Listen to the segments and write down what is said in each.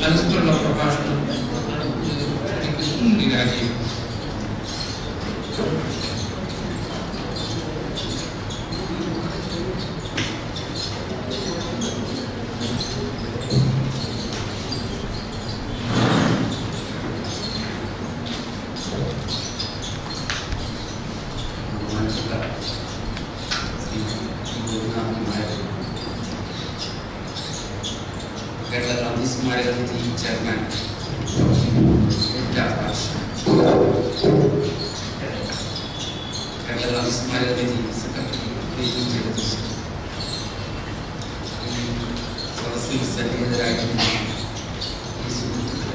മനസ്സിലുള്ള പ്രഭാഷണം ക്ഷണിക്കുന്നു രാജീവ് കേരള ഗാന്ധി സ്മാരക നിധി ചെയർമാൻ രാധാകൃഷ്ണൻ കേരള ഗാന്ധി സ്മാരക നിധി സെക്രട്ടറി പ്രീതി ജഗദീശൻ ഈ സദസ്സിൽ സന്നിഹിതരായിട്ടുള്ള ഈ സുഹൃത്തുക്കൾ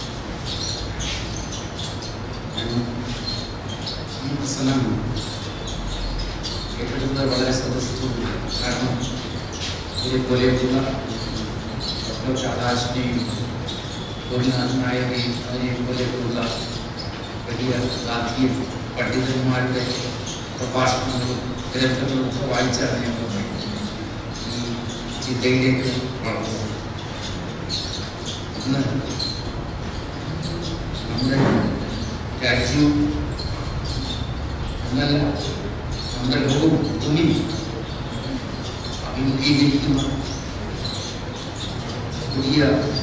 ഞാൻ ഈ പ്രസംഗം ഏറ്റെടുത്തത് വളരെ സന്തോഷത്തോടുകൂടി കാരണം ഇതേപോലെയുള്ള ഡോക്ടർ രാധാകൃഷ്ണനെയും ഗോപിനാഥ് നായരെയും അതിനെയും പോലെയുള്ള വലിയ ഗാന്ധിയും പണ്ഡിതന്മാരുടെ പ്രഭാഷണങ്ങളും ഗ്രന്ഥങ്ങളും ഒക്കെ വായിച്ചാണ് ഞാൻ ഈ ചിന്തയിലേക്ക് വളർന്നത് ഇന്ന് നമ്മുടെ രാജ്യവും എന്നല്ല നമ്മുടെ ലോകവും തുണി അഭിമുഖീകരിക്കുന്ന പുതിയ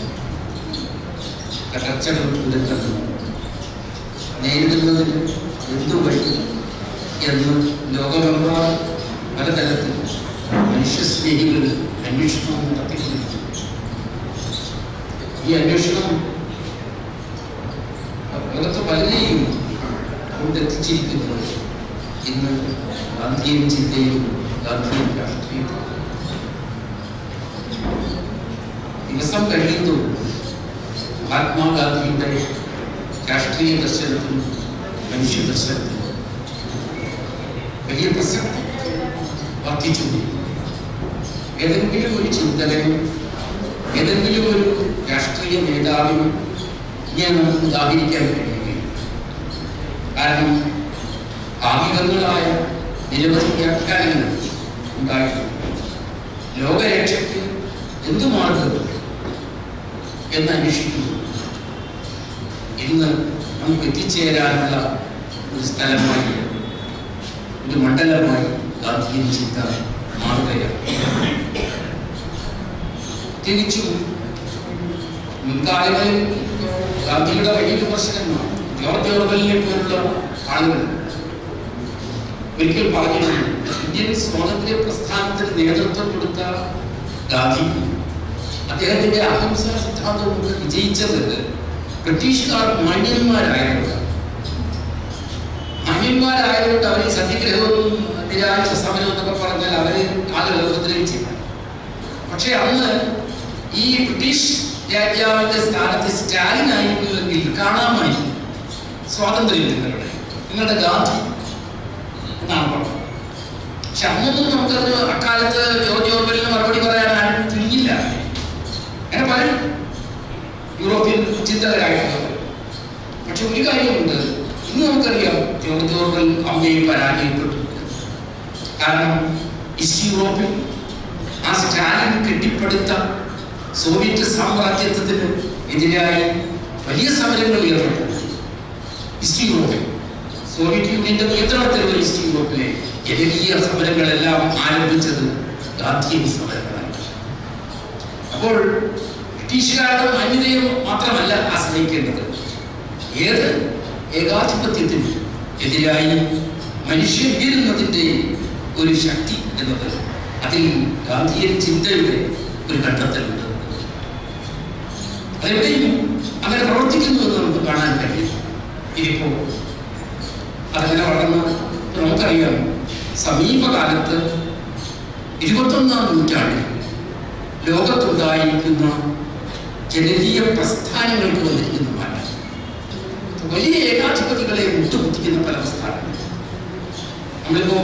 കടച്ചകൾ ദുരന്തങ്ങൾ നേരിടുന്നതിന് എന്തു വഴി എന്ന് ലോകമെമ്പാടും പലതരത്തിൽ മനുഷ്യസ്നേഹികൾ അന്വേഷണം നടത്തിക്കൊണ്ടിരിക്കുന്നു ഈ അന്വേഷണം ലോകത്ത് പലരെയും കൊണ്ടെത്തിച്ചിരിക്കുന്നത് ഇന്ന് ഗാന്ധിയും ചിന്തയും ഗാന്ധിയും രാഷ്ട്രീയവും ദിവസം കഴിയുന്നു മഹാത്മാഗാന്ധിയുടെ രാഷ്ട്രീയ ദർശനത്തിനും മനുഷ്യ ദർശനത്തിനും വലിയ പ്രസക്തി വർദ്ധിച്ചു ഏതെങ്കിലും ഒരു ചിന്തകനും ഏതെങ്കിലും ഒരു രാഷ്ട്രീയ നേതാവിനും ഞാൻ നമുക്ക് ഉദാഹരിക്കാൻ കഴിയുകയില്ല കാരണം ഭാഗികങ്ങളായ നിരവധി വ്യാഖ്യാനങ്ങൾ ഉണ്ടായിട്ടുണ്ട് ലോകരക്ഷയ്ക്ക് എന്തു മാർഗം എന്ന് അന്വേഷിക്കുന്നു ഇന്ന് നമുക്ക് എത്തിച്ചേരാനുള്ള ഒരു സ്ഥലമായി ഒരു മണ്ഡലമായി ഗാന്ധിയൻ ചിന്ത മാറുകയാണ് തിരിച്ചും മുൻകാലങ്ങളിൽ ഗാന്ധിയുടെ വലിയ വിമർശകന്മാർ ജോർജ് ഓർവലിനെ പോലുള്ള ആളുകൾ ഒരിക്കൽ പറഞ്ഞിരുന്നു ഇന്ത്യൻ സ്വാതന്ത്ര്യ പ്രസ്ഥാനത്തിന് നേതൃത്വം കൊടുത്ത ഗാന്ധി അദ്ദേഹത്തിന്റെ അഹിംസാ സിദ്ധാന്തമൊക്കെ വിജയിച്ചത് ബ്രിട്ടീഷുകാർ മാന്യന്മാരായതുകൊണ്ട് മാന്യന്മാരായതുകൊണ്ട് അവർ ഈ സത്യഗ്രഹവും നിരാഴ്ച സമരം എന്നൊക്കെ പറഞ്ഞാൽ അവര് ആളുകൾ ഉപദ്രവിച്ചില്ല പക്ഷെ അന്ന് ഈ ബ്രിട്ടീഷ് രാജാവിന്റെ സ്ഥാനത്ത് സ്റ്റാലിൻ ആയിരുന്നുവെങ്കിൽ കാണാമായിരുന്നു സ്വാതന്ത്ര്യം നിങ്ങളുടെ നിങ്ങളുടെ ഗാന്ധി എന്നാണ് പറഞ്ഞത് പക്ഷെ അന്നൊന്നും നമുക്കത് അക്കാലത്ത് ജോർജ് ഓർവലിന് മറുപടി പറയാൻ ആരും തുനിഞ്ഞില്ല അങ്ങനെ പലരും യൂറോപ്യൻ ചിന്തകരായിട്ടുള്ളത് പക്ഷെ ഒരു കാര്യമുണ്ട് ഇന്ന് നമുക്കറിയാം ജോർജ് ഓർവൽ അമ്മയും പരാജയപ്പെട്ടു കാരണം ഈസ്റ്റ് യൂറോപ്പിൽ ആ സ്റ്റാലിൻ കെട്ടിപ്പടുത്ത സോവിയറ്റ് സാമ്രാജ്യത്വത്തിന് എതിരായി വലിയ സമരങ്ങൾ ഉയർന്നു ഈസ്റ്റ് യൂറോപ്പിൽ സോവിയറ്റ് യൂണിയന്റെ നിയന്ത്രണത്തിലുള്ള ഈസ്റ്റ് യൂറോപ്പിലെ ജനകീയ സമരങ്ങളെല്ലാം ആരംഭിച്ചത് ഗാന്ധിയൻ സമരങ്ങളാണ് അപ്പോൾ ബ്രിട്ടീഷുകാരുടെ മാന്യതയെ മാത്രമല്ല ആശ്രയിക്കേണ്ടത് ഏത് ഏകാധിപത്യത്തിന് എതിരായി മനുഷ്യൻ ഉയരുന്നതിൻ്റെ ഒരു ശക്തി എന്നത് അതിൽ ഗാന്ധിയൻ ചിന്തയുടെ ഒരു കണ്ടെത്തലുണ്ട് അതെവിടെയും അങ്ങനെ പ്രവർത്തിക്കുന്നു എന്ന് നമുക്ക് കാണാൻ കഴിയും ഇതിപ്പോ അതങ്ങനെ വളർന്ന് നമുക്കറിയാം സമീപകാലത്ത് ഇരുപത്തൊന്നാം നൂറ്റാണ്ടിൽ ലോകത്തുണ്ടായിരിക്കുന്ന ജനകീയ പ്രസ്ഥാനങ്ങൾക്ക് വന്നിരിക്കുന്ന മാറ്റം വലിയ ഏകാധിപതികളെ മുട്ടുകുത്തിക്കുന്ന പല പ്രസ്ഥാനങ്ങൾ നമ്മളിപ്പോ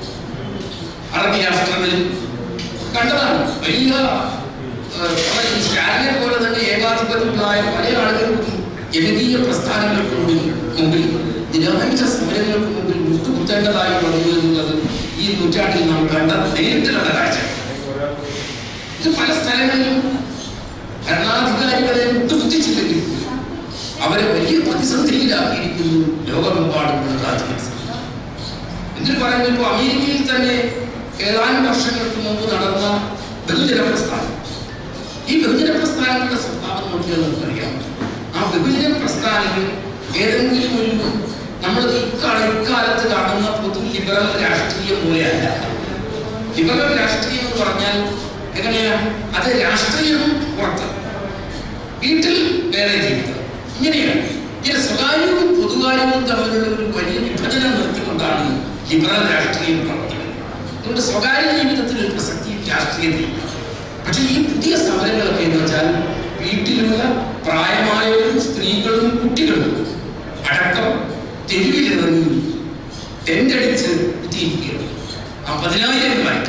അറബി രാഷ്ട്രങ്ങളിൽ കണ്ടതാണ് വലിയ ഏഹ്, നമ്മുടെ ഈ സ്റ്റാലിനെ പോലെ തന്നെ ഏകാധിപതികളായ പല ആളുകൾക്കും ജനകീയ പ്രസ്ഥാനങ്ങൾക്ക് മുമ്പിൽ മുമ്പിൽ നിരായുധ സമരങ്ങൾക്ക് മുമ്പിൽ മുട്ടുകുത്തേണ്ടതായി വന്നു എന്നുള്ളത് ഈ നൂറ്റാണ്ടിൽ നാം കണ്ട നേരിട്ട് കണ്ട കാഴ്ച ഇത് പല സ്ഥലങ്ങളിലും ഭരണാധികാരികളെ മുട്ടുകുത്തിച്ചില്ലെങ്കിൽ അവരെ വലിയ പ്രതിസന്ധിയിലാക്കിയിരിക്കുന്നു ലോകമെമ്പാടുമുള്ള രാജ്യങ്ങൾ എന്നിട്ട് പറയുന്നത് ഇപ്പോൾ അമേരിക്കയിൽ തന്നെ ഏതാനും വർഷങ്ങൾക്ക് മുമ്പ് നടന്ന ബഹുജന പ്രസ്ഥാനം ഈ ബഹുജന പ്രസ്ഥാനങ്ങളുടെ സ്വഭാവം നോക്കിയാൽ നമുക്കറിയാം ആ ബഹുജന പ്രസ്ഥാനങ്ങൾ ഏതെങ്കിലും ഒരു നമ്മൾ ഇക്കാല ഇക്കാലത്ത് കാണുന്ന പൊതു ലിബറൽ രാഷ്ട്രീയം പോലെയല്ല ലിബറൽ രാഷ്ട്രീയം എന്ന് പറഞ്ഞാൽ എങ്ങനെയാ അത് രാഷ്ട്രീയം പുറത്ത് വീട്ടിൽ വേറെ ജീവിതം ഇങ്ങനെയാണ് ഈ സ്വകാര്യവും പൊതുകാര്യവും തമ്മിലുള്ള ഒരു വലിയ വിഭജനം നിർത്തിക്കൊണ്ടാണ് ലിബറൽ രാഷ്ട്രീയം പ്രവർത്തിക്കുന്നത് അതുകൊണ്ട് സ്വകാര്യ ജീവിതത്തിൽ ഒരു പ്രസക്തിയും രാഷ്ട്രീയത്തിലില്ല പക്ഷെ ഈ പുതിയ സമരങ്ങളൊക്കെ എന്ന് വെച്ചാൽ വീട്ടിലുള്ള പ്രായമായവരും സ്ത്രീകളും കുട്ടികളും അടക്കം തെരുവിലിറങ്ങി ടെൻ്റടിച്ച് കുത്തിയിരിക്കുകയാണ് ആ പതിനായിരങ്ങളായിട്ട്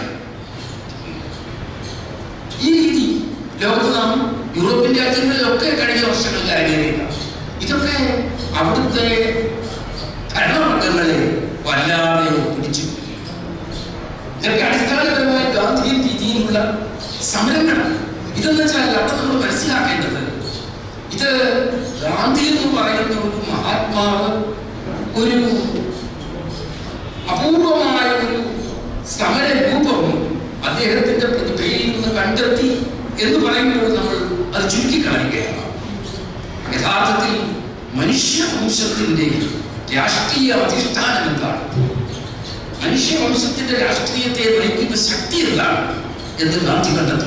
ഈ രീതി ലോകത്ത് നാം യൂറോപ്യൻ രാജ്യങ്ങളിലൊക്കെ കഴിഞ്ഞ വർഷങ്ങളിൽ അരങ്ങേറിയതാണ് ഇതൊക്കെ അവിടുത്തെ ഭരണവർഗങ്ങളെ വല്ലാതെ പിടിച്ചു ഇതൊക്കെ അടിസ്ഥാനപരമായ ഗാന്ധിയൻ രീതിയിലുള്ള സമരങ്ങളാണ് ഇതെന്ന് വെച്ചാൽ അവിടെ നമ്മൾ മനസ്സിലാക്കേണ്ടത് ഇത് ഗാന്ധി എന്ന് പറയുന്ന ഒരു മഹാത്മാവ് ഒരു അപൂർവമായ ഒരു സമര രൂപം അദ്ദേഹത്തിന്റെ പ്രതിഭയിൽ നിന്ന് കണ്ടെത്തി എന്ന് പറയുമ്പോൾ നമ്മൾ അത് ചുരുക്കിക്കളയുകയാണ് യഥാർത്ഥത്തിൽ മനുഷ്യവംശത്തിന്റെ രാഷ്ട്രീയ അധിഷ്ഠാനം എന്താണ് മനുഷ്യവംശത്തിന്റെ രാഷ്ട്രീയത്തെ നയിക്കുന്ന ശക്തി എന്താണ് എന്ന് ഗാന്ധി കണ്ടെത്തി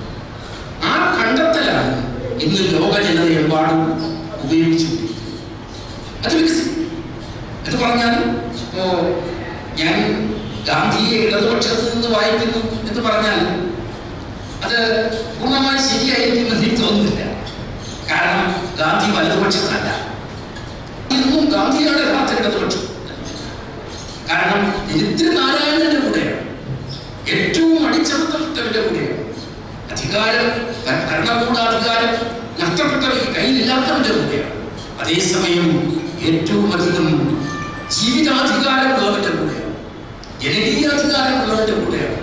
ആ കണ്ടെത്തലാണ് ഇന്ന് ലോക ജനതയെമ്പാടും ഉപയോഗിച്ചുകൊണ്ടിരിക്കുന്നത് അത് വികസിക്കും എന്ന് പറഞ്ഞാൽ ഇപ്പോ ഞാൻ ഗാന്ധിയെ ഇടതുപക്ഷത്ത് നിന്ന് വായിക്കുന്നു എന്ന് പറഞ്ഞാൽ അത് പൂർണ്ണമായി ശരിയായിരിക്കുമെന്ന് എനിക്ക് തോന്നുന്നില്ല കാരണം ഗാന്ധി വലതുപക്ഷത്തല്ല ഇന്നും ഗാന്ധിയാണ് യഥാർത്ഥ ഇടതുപക്ഷം കാരണം ദരിദ്രനാരായണന്റെ കൂടെയാണ് ഏറ്റവും അടിച്ചമർത്തപ്പെട്ടവരുടെ കൂടെയാണ് അധികാരം ഭ- ഭരണകൂടാധികാരം നഷ്ടപ്പെട്ടവർക്ക് കയ്യിലില്ലാത്തവരുടെ കൂടെയാണ് അതേസമയം ഏറ്റവും അധികം ജീവിതാധികാരമുള്ളവരുടെ കൂടെയാണ് ജനകീയാധികാരമുള്ളവരുടെ കൂടെയാണ്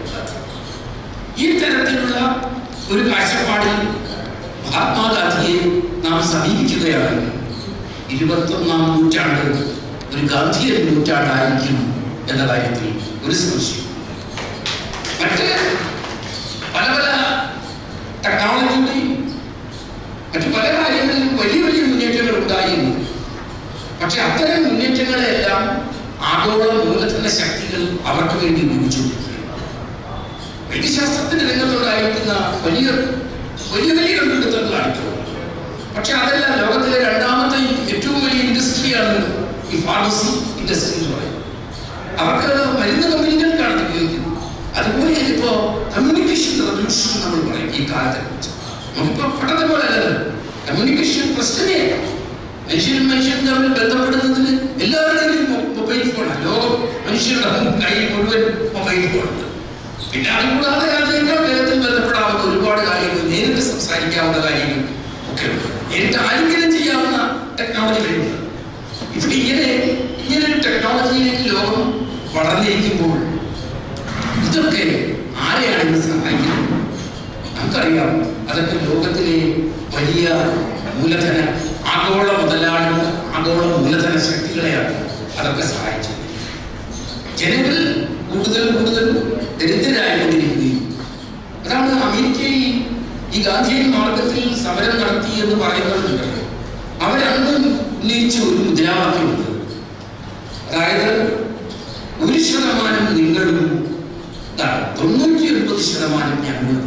ഈ തരത്തിലുള്ള ഒരു കാഴ്ചപ്പാടിൽ മഹാത്മാഗാന്ധിയെ നാം സമീപിക്കുകയാണെങ്കിൽ ഇരുപത്തൊന്നാം നൂറ്റാണ്ട് ഒരു ഗാന്ധിയൻ നൂറ്റാണ്ടായിരിക്കും എന്ന കാര്യത്തിൽ ഒരു സംശയം മറ്റ് പല പല ടെക്നോളജിയുടെയും മറ്റു പല കാര്യങ്ങളിലും വലിയ വലിയ മുന്നേറ്റങ്ങൾ ഉണ്ടായിരുന്നു പക്ഷെ അത്തരം മുന്നേറ്റങ്ങളെല്ലാം ആഗോള മൂലധന ശക്തികൾ അവർക്ക് വേണ്ടി ഉപയോഗിച്ചുകൊണ്ടിരിക്കുകയാണ് വൈദ്യശാസ്ത്രത്തിന്റെ രംഗത്തുണ്ടായിരിക്കുന്ന വലിയ വലിയ വലിയ കണ്ടുപിടുത്തങ്ങളാണ് ഇപ്പോൾ പക്ഷെ അതെല്ലാം ലോകത്തിലെ രണ്ടാമത്തെ ഏറ്റവും വലിയ ഇൻഡസ്ട്രിയാണ് ഈ ഫാർമസി ഇൻഡസ്ട്രി എന്ന് പറയുന്നത് അവർക്ക് മരുന്ന് കമ്പനികൾക്കാണ് ഇത് ഉപയോഗിക്കുന്നത് അതുപോലെ ഇപ്പോ കമ്മ്യൂണിക്കേഷൻ റെവല്യൂഷൻ നമ്മൾ പറയും ഈ കാലത്തെ കുറിച്ച് നമുക്കിപ്പോ പണ്ടത്തെ പോലെ അല്ലല്ലോ കമ്മ്യൂണിക്കേഷൻ പ്രശ്നമേ മനുഷ്യനും മനുഷ്യനും തമ്മിൽ ബന്ധപ്പെടുന്നതിന് എല്ലാവരുടെയും മൊബൈൽ ഫോണാണ് ലോകം മനുഷ്യരുടെ കയ്യിൽ മുഴുവൻ മൊബൈൽ ഫോണുണ്ട് പിന്നെ അതുകൂടാതെ അതിനേക്കാൾ വേഗത്തിൽ ബന്ധപ്പെടാവുന്ന ഒരുപാട് കാര്യങ്ങൾ നേരിട്ട് സംസാരിക്കാവുന്ന കാര്യങ്ങൾ ഒക്കെ ഉണ്ട് നേരിട്ട് ആലിംഗനം ചെയ്യാവുന്ന ടെക്നോളജികളുണ്ട് ഇവിടെ ഇങ്ങനെ ഇങ്ങനെ ഒരു ടെക്നോളജിയിലേക്ക് ലോകം വളർന്നിരിക്കുമ്പോൾ ഇതൊക്കെ ആരെയാണ് ഇന്ന് സഹായിക്കുന്നത് നമുക്കറിയാം അതൊക്കെ ലോകത്തിലെ വലിയ മൂലധന ആഗോള മുതലാളി ആഗോള മൂലധന ശക്തികളെയാണ് അതൊക്കെ സഹായിച്ചത് ജനങ്ങൾ കൂടുതൽ കൂടുതൽ ദരിദ്രരായിക്കൊണ്ടിരിക്കുകയും അതാണ് അമേരിക്കയിൽ ഈ ഗാന്ധിയൻ മാർഗത്തിൽ സമരം നടത്തി എന്ന് പറയുന്നവരുണ്ടല്ലോ അവരന്ന് ഉന്നയിച്ച ഒരു മുദ്രാവാക്യമുണ്ട് അതായത് ഒരു ശതമാനം നിങ്ങളും ഇതാണ് തൊണ്ണൂറ്റി ഒൻപത് ശതമാനം ഞങ്ങളും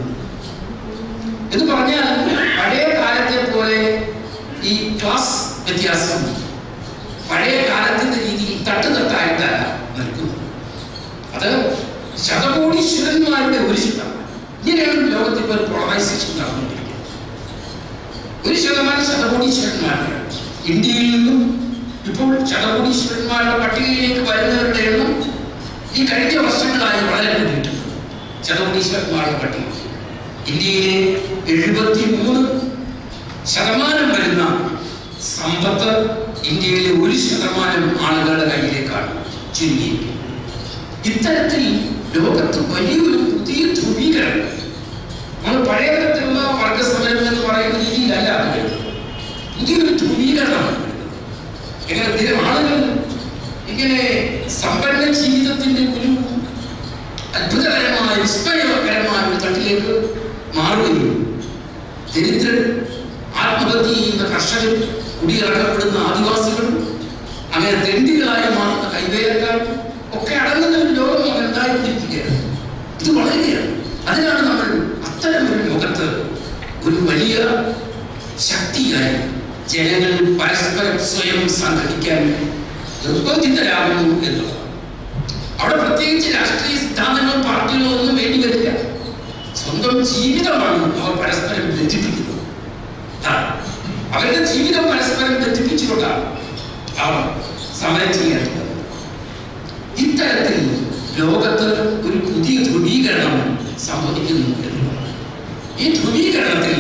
എന്ന് പറഞ്ഞാൽ പഴയ കാലത്തെ പോലെ ഈ ക്ലാസ് വ്യത്യാസം പഴയ കാലത്തിന്റെ രീതിയിൽ തട്ടുതട്ടായിട്ടല്ല നിൽക്കുന്നത് അത് ശതകോടീശ്വരന്മാരുടെ ഒരു ശതമാനം ഇങ്ങനെയാണ് ലോകത്തിൽ ഇപ്പോൾ പോളറൈസേഷൻ നടന്നുകൊണ്ടിരിക്കുന്നത് ഒരു ശതമാനം ശതകോടീശ്വരന്മാരുടെ ഇന്ത്യയിൽ നിന്നും ഇപ്പോൾ ശതകോടീശ്വരന്മാരുടെ പട്ടികയിലേക്ക് വരുന്നവരുടെ എണ്ണം ഈ കഴിഞ്ഞ വർഷങ്ങളായി വളരെ കൂടിയിട്ടുണ്ട് ശതകോടീശ്വരന്മാരുടെ പട്ടിക ഇന്ത്യയിലെ എഴുപത്തി മൂന്ന് ശതമാനം വരുന്ന സമ്പത്ത് ഇന്ത്യയിലെ ഒരു ശതമാനം ആളുകളുടെ കയ്യിലേക്കാണ് ചുരുങ്ങിയിരിക്കുന്നത് ഇത്തരത്തിൽ ലോകത്ത് വലിയൊരു പുതിയ ധ്രുവീകരണം നമ്മൾ പഴയ തരത്തിലുള്ള വർഗസമരം എന്ന് പറയുന്ന പുതിയൊരു ധ്രുവീകരണമാണ് വരുന്നത് എങ്ങനെ പുതിയ ആളുകൾ ഇങ്ങനെ സമ്പന്ന ജീവിതത്തിന്റെ ഒരു അത്ഭുതകരമായ വിസ്മയകരമായ ഒരു തട്ടിലേക്ക് മാറുകയും ദരിദ്രൻ ആത്മഹത്യ ചെയ്യുന്ന കർഷകൻ കുടിയിറക്കപ്പെടുന്ന ആദിവാസികൾ അങ്ങനെ തെണ്ടികളായി മാറുന്ന കൈവേലക്കാർ ഒക്കെ അടങ്ങുന്ന ഒരു ലോകം അങ്ങനെ ഉണ്ടായിക്കൊണ്ടിരിക്കുകയാണ് ഇത് വളരുകയാണ് അതിനാണ് നമ്മൾ അത്തരം ഒരു ലോകത്ത് ഒരു വലിയ ശക്തിയായി ജനങ്ങൾ പരസ്പരം സ്വയം സംഘടിക്കാൻ നിർബന്ധിതരാകുന്നു എന്നുള്ളതാണ് അവിടെ പ്രത്യേകിച്ച് രാഷ്ട്രീയ സിദ്ധാന്തങ്ങളും പാർട്ടികളും ഒന്നും വേണ്ടി വരില്ല സ്വന്തം ജീവിതമാണ് അവർ പരസ്പരം ബന്ധിപ്പിക്കുന്നത് ആ, അവരുടെ ജീവിതം പരസ്പരം ബന്ധിപ്പിച്ചുകൊണ്ടാണ് അവർ സമരം ചെയ്യാൻ തുടങ്ങുന്നത്. ഇത്തരത്തിൽ ലോകത്ത് ഒരു പുതിയ ധ്രുവീകരണം സംഭവിക്കുന്നു എന്നുള്ളതാണ് ഈ ധ്രുവീകരണത്തിൽ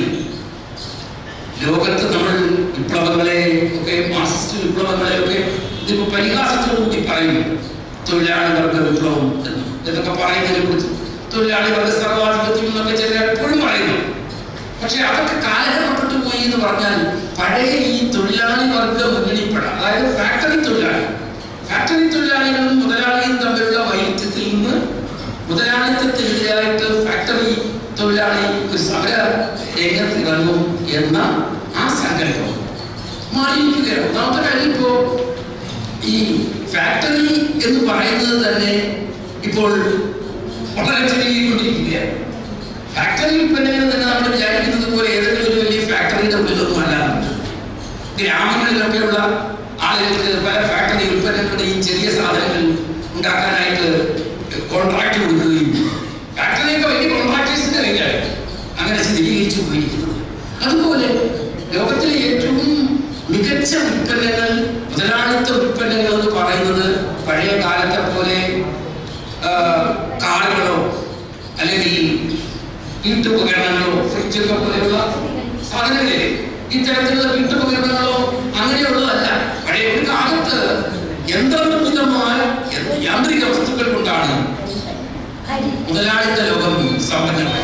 ലോകത്ത് നമ്മൾ വിപ്ലവങ്ങളെ ഒക്കെ മാർക്സിസ്റ്റ് വിപ്ലവങ്ങളെ ഒക്കെ ഇതിപ്പോ പരിഹാസത്തോടു കൂടി പറയുന്നു തൊഴിലാളി വർഗ വിപ്ലവം എന്ന് ഇതൊക്കെ പറയുന്നതിനെ കുറിച്ച് തൊഴിലാളി വർഗ സർവാധിപത്യം എന്നൊക്കെ ചിലർ എപ്പോഴും പറയുന്നു പക്ഷെ അതൊക്കെ കാലഹരണപ്പെട്ടു പോയി എന്ന് പറഞ്ഞാൽ പഴയ ഈ തൊഴിലാളി വർഗ മുന്നണിപ്പട അതായത് ഫാക്ടറി തൊഴിലാളി ഫാക്ടറി തൊഴിലാളികളും മുതലാളിയും തമ്മിലുള്ള വൈരുദ്ധ്യത്തിൽ നിന്ന് മുതലാളിത്തത്തിനെതിരായിട്ട് ഫാക്ടറി തൊഴിലാളി ഒരു സമര രംഗത്ത് ഇറങ്ങും എന്ന ആ സങ്കല്പം മാറിയിരിക്കുകയാണ് ഒന്നാമത്തെ കാര്യം ഇപ്പോ ഈ ഫാക്ടറി എന്ന് പറയുന്നത് തന്നെ ഇപ്പോൾ വളരെ ചെറിയിക്കൊണ്ടിരിക്കുകയാണ് ഫാക്ടറി ഉൽപ്പന്നങ്ങൾ തന്നെ നമ്മൾ വിചാരിക്കുന്നത് പോലെ ഏതെങ്കിലും ഒരു വലിയ ഫാക്ടറിയുടെ ഉള്ളിലൊന്നും അല്ല ഗ്രാമങ്ങളിലൊക്കെയുള്ള ആളുകൾക്ക് പല ഫാക്ടറി ഉൽപ്പന്നങ്ങളുടെയും ചെറിയ സാധനങ്ങൾ ഉണ്ടാക്കാനായിട്ട് കോൺട്രാക്ട് കൊടുക്കുകയും ഫാക്ടറിയൊക്കെ വലിയ കോൺട്രാക്ടേഴ്സിന്റെ കയ്യിലാണ് അങ്ങനെ സ്ഥിരീകരിച്ചു പോയിരിക്കുന്നത് അതുപോലെ ലോകത്തിലെ ഏറ്റവും മികച്ച ഉൽപ്പന്നങ്ങൾ മുതലാളിത്ത ഉൽപ്പന്നങ്ങൾ എന്ന് പറയുന്നത് പഴയ കാലത്തെ പോലെ ആ, കാറുകളോ അല്ലെങ്കിൽ വീട്ടുപകരണങ്ങളോ ഫ്രിഡ്ജൊക്കെ പോലെയുള്ള സാധനങ്ങളില്ലേ ഇത്തരത്തിലുള്ള വീട്ടുപകരണങ്ങളോ അങ്ങനെയുള്ളതല്ല പഴയ ഒരു കാലത്ത് യന്ത്രനിർമ്മിതമായ യ- യാന്ത്രിക വസ്തുക്കൾ കൊണ്ടാണ് മുതലാളിത്ത ലോകം സമ്പന്നമായി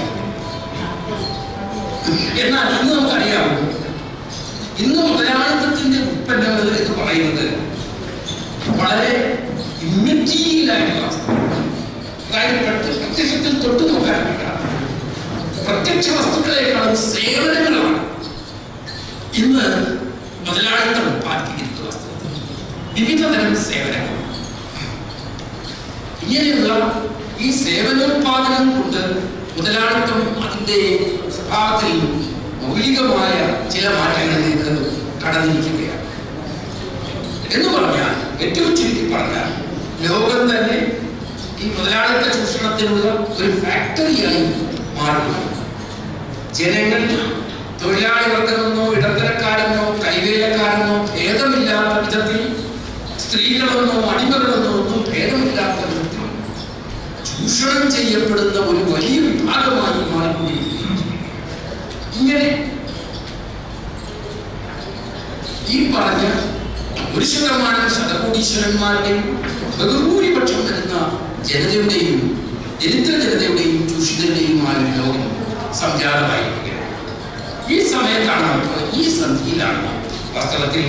എന്നാൽ ഇന്ന് നമുക്കറിയാം ഇന്ന് മുതലാളിത്തത്തിന്റെ ഉൽപ്പന്നങ്ങൾ എന്ന് പറയുന്നത് വളരെ ഇമ്മറ്റീരിയലായിട്ടുള്ള വസ്തുക്കൾ അതായത് പ്രത്യ- പ്രത്യക്ഷത്തിൽ തൊട്ടു നോക്കാൻ പറ്റാത്ത പ്രത്യക്ഷ വസ്തുക്കളെക്കാളും സേവനങ്ങളാണ് ഇന്ന് മുതലാളിത്തം ഉത്പാദിപ്പിക്കുന്നത് വസ്തുക്കൾ വിവിധ തരം സേവനങ്ങൾ ഇങ്ങനെയുള്ള ഈ സേവനോത്പാദനം കൊണ്ട് മുതലാളിത്തം അതിൻ്റെ സ്വഭാവത്തിൽ മൗലികമായ ചില മാറ്റങ്ങളിലേക്ക് കടന്നിരിക്കുകയാണ് എന്ന് പറഞ്ഞാൽ ഏറ്റവും ചുരുക്കി പറഞ്ഞാൽ ലോകം തന്നെ ഈ മുതലാളിത്ത ചൂഷണത്തിനുള്ള ഒരു ഫാക്ടറിയായി മാറുന്നു ജനങ്ങൾ തൊഴിലാളി വർഗമെന്നോ ഇടത്തരക്കാരെന്നോ കൈവേലക്കാരെന്നോ ഭേദമില്ലാത്ത വിധത്തിൽ സ്ത്രീകളെന്നോ അടിമകളെന്നോ ഒന്നും ഭേദമില്ലാത്ത വിധത്തിൽ ചൂഷണം ചെയ്യപ്പെടുന്ന ഒരു വലിയ വിഭാഗമായി മാറിക്കൊണ്ടിരിക്കുകയാണ് ഇങ്ങനെ ഈ പറഞ്ഞ ഒരു ശതമാനം ശതകോടീശ്വരന്മാരുടെയും ബഹുഭൂരിപക്ഷം വരുന്ന ജനതയുടെയും ദരിദ്ര ജനതയുടെയും ചൂഷിതരുടെയുമായ ഒരു ലോകം സംജാതമായിരിക്കുകയാണ് ഈ സമയത്താണ് നമുക്ക് ഈ സന്ധിയിലാണ് വാസ്തവത്തിൽ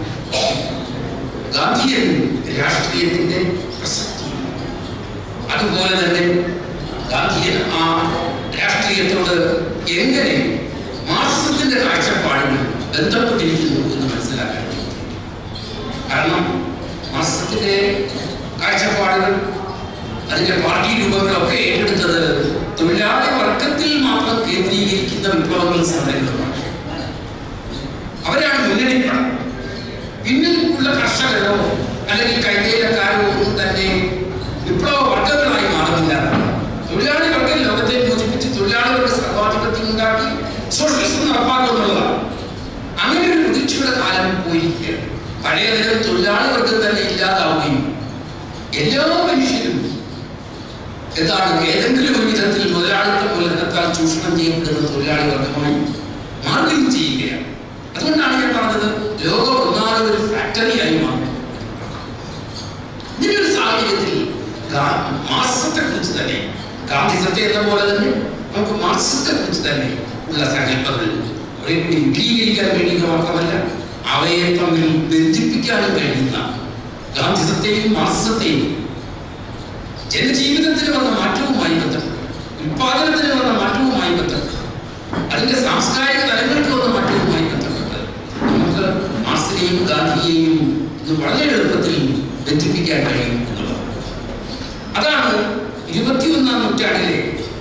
ഗാന്ധിയൻ രാഷ്ട്രീയത്തിന്റെ പ്രസക്തി അതുപോലെ തന്നെ ഗാന്ധിയൻ ആ രാഷ്ട്രീയത്തോട് എങ്ങനെ മാർക്സിസത്തിന്റെ കാഴ്ചപ്പാടുകൾ ബന്ധപ്പെട്ടിരിക്കുന്നു എന്ന് മനസ്സിലാക്കാൻ കഴിയും. കാരണം മാർക്സിസത്തിന്റെ കാഴ്ചപ്പാടുകൾ അതിന്റെ പാർട്ടി രൂപങ്ങളൊക്കെ ഏറ്റെടുത്തത് തൊഴിലാളി വർഗത്തിൽ മാത്രം കേന്ദ്രീകരിക്കുന്ന വിപ്ലവങ്ങളും സമരങ്ങളുമാണ് അവരാണ് മുന്നണിപ്പടം പിന്നിൽ ഉള്ള കർഷകരോ അല്ലെങ്കിൽ കൈവേലക്കാരോ ഒന്നും തന്നെ വിപ്ലവ വർഗങ്ങളായി മാറുന്നില്ല തൊഴിലാളി വർഗം ലോകത്തെ മോചിപ്പിച്ച് തൊഴിലാളികളുടെ സർവാധിപത്യം ഉണ്ടാക്കി സോഷ്യലിസം നടപ്പാക്കുന്നുള്ളതാണ് അങ്ങനെ ഒരു പ്രതീക്ഷയുടെ കാലം പോയിരിക്കുകയാണ് പഴയ തരം തൊഴിലാളി വർഗം തന്നെ ഇല്ലാതാവുകയും എല്ലാ മനുഷ്യരും എന്താണ് ഏതെങ്കിലും ഒരു വിധത്തിൽ മുതലാളിത്ത മൂലധനത്താൽ ചൂഷണം ചെയ്യപ്പെടുന്ന തൊഴിലാളി വർഗമായി മാറുകയും ചെയ്യുകയാണ് അതുകൊണ്ടാണ് ഞാൻ പറഞ്ഞത് ലോകം ഒന്നാമത് ഒരു ഫാക്ടറിയായി മാറും ഇങ്ങനെ ഒരു സാഹചര്യത്തിൽ മാർക്സത്തെ കുറിച്ച് തന്നെ ഗാന്ധിസത്തെ എന്ന പോലെ തന്നെ നമുക്ക് മാർക്സത്തെ കുറിച്ച് തന്നെ ഉള്ള സങ്കല്പങ്ങൾ കുറെ കൂടി വിപുലീകരിക്കാൻ വേണ്ടിയിട്ട് മാത്രമല്ല അവയെ തമ്മിൽ ബന്ധിപ്പിക്കാനും കഴിയുന്ന ഗാന്ധിസത്തെയും മാർക്സിസത്തെയും ജനജീവിതത്തിന് വന്ന മാറ്റവുമായി ബന്ധപ്പെട്ട് ഉത്പാദനത്തിന് വന്ന മാറ്റവുമായി ബന്ധപ്പെട്ട് അതിന്റെ സാംസ്കാരിക തലങ്ങൾക്ക് വന്ന മാറ്റവുമായി ബന്ധപ്പെട്ട് നമുക്ക് മാർക്സിനെയും ഗാന്ധിയെയും ഇത് വളരെ എളുപ്പത്തിൽ ബന്ധിപ്പിക്കാൻ കഴിയും എന്നുള്ളത് അതാണ് ഇരുപത്തിയൊന്നാം നൂറ്റാണ്ടിലെ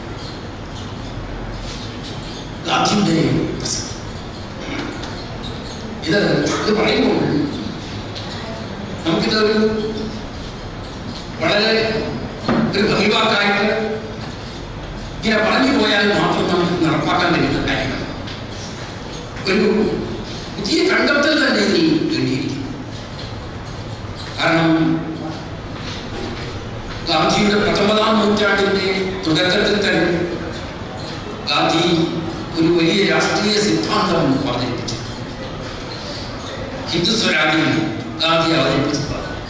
ഗാന്ധിയുടെ പ്രസംഗം ഇത് ഇത് പറയുമ്പോൾ നമുക്കിതൊരു വളരെ ഒരു ഭംഗിവാക്കായിട്ട് ഇങ്ങനെ പറഞ്ഞു പോയാൽ മാത്രം നമുക്ക് നടപ്പാക്കാൻ കഴിയുന്ന കാര്യങ്ങൾ ഒരു പുതിയ കണ്ടെത്തൽ തന്നെ ഇതിൽ വേണ്ടിയിരിക്കുന്നു കാരണം ഗാന്ധിയുടെ പത്തൊമ്പതാം നൂറ്റാണ്ടിന്റെ തുടക്കത്തിൽ തന്നെ ഗാന്ധി ഒരു വലിയ രാഷ്ട്രീയ സിദ്ധാന്തം അവതരിപ്പിച്ചു ഹിന്ദു സ്വരാജ്യം ഗാന്ധി അവതരിപ്പിച്ചത്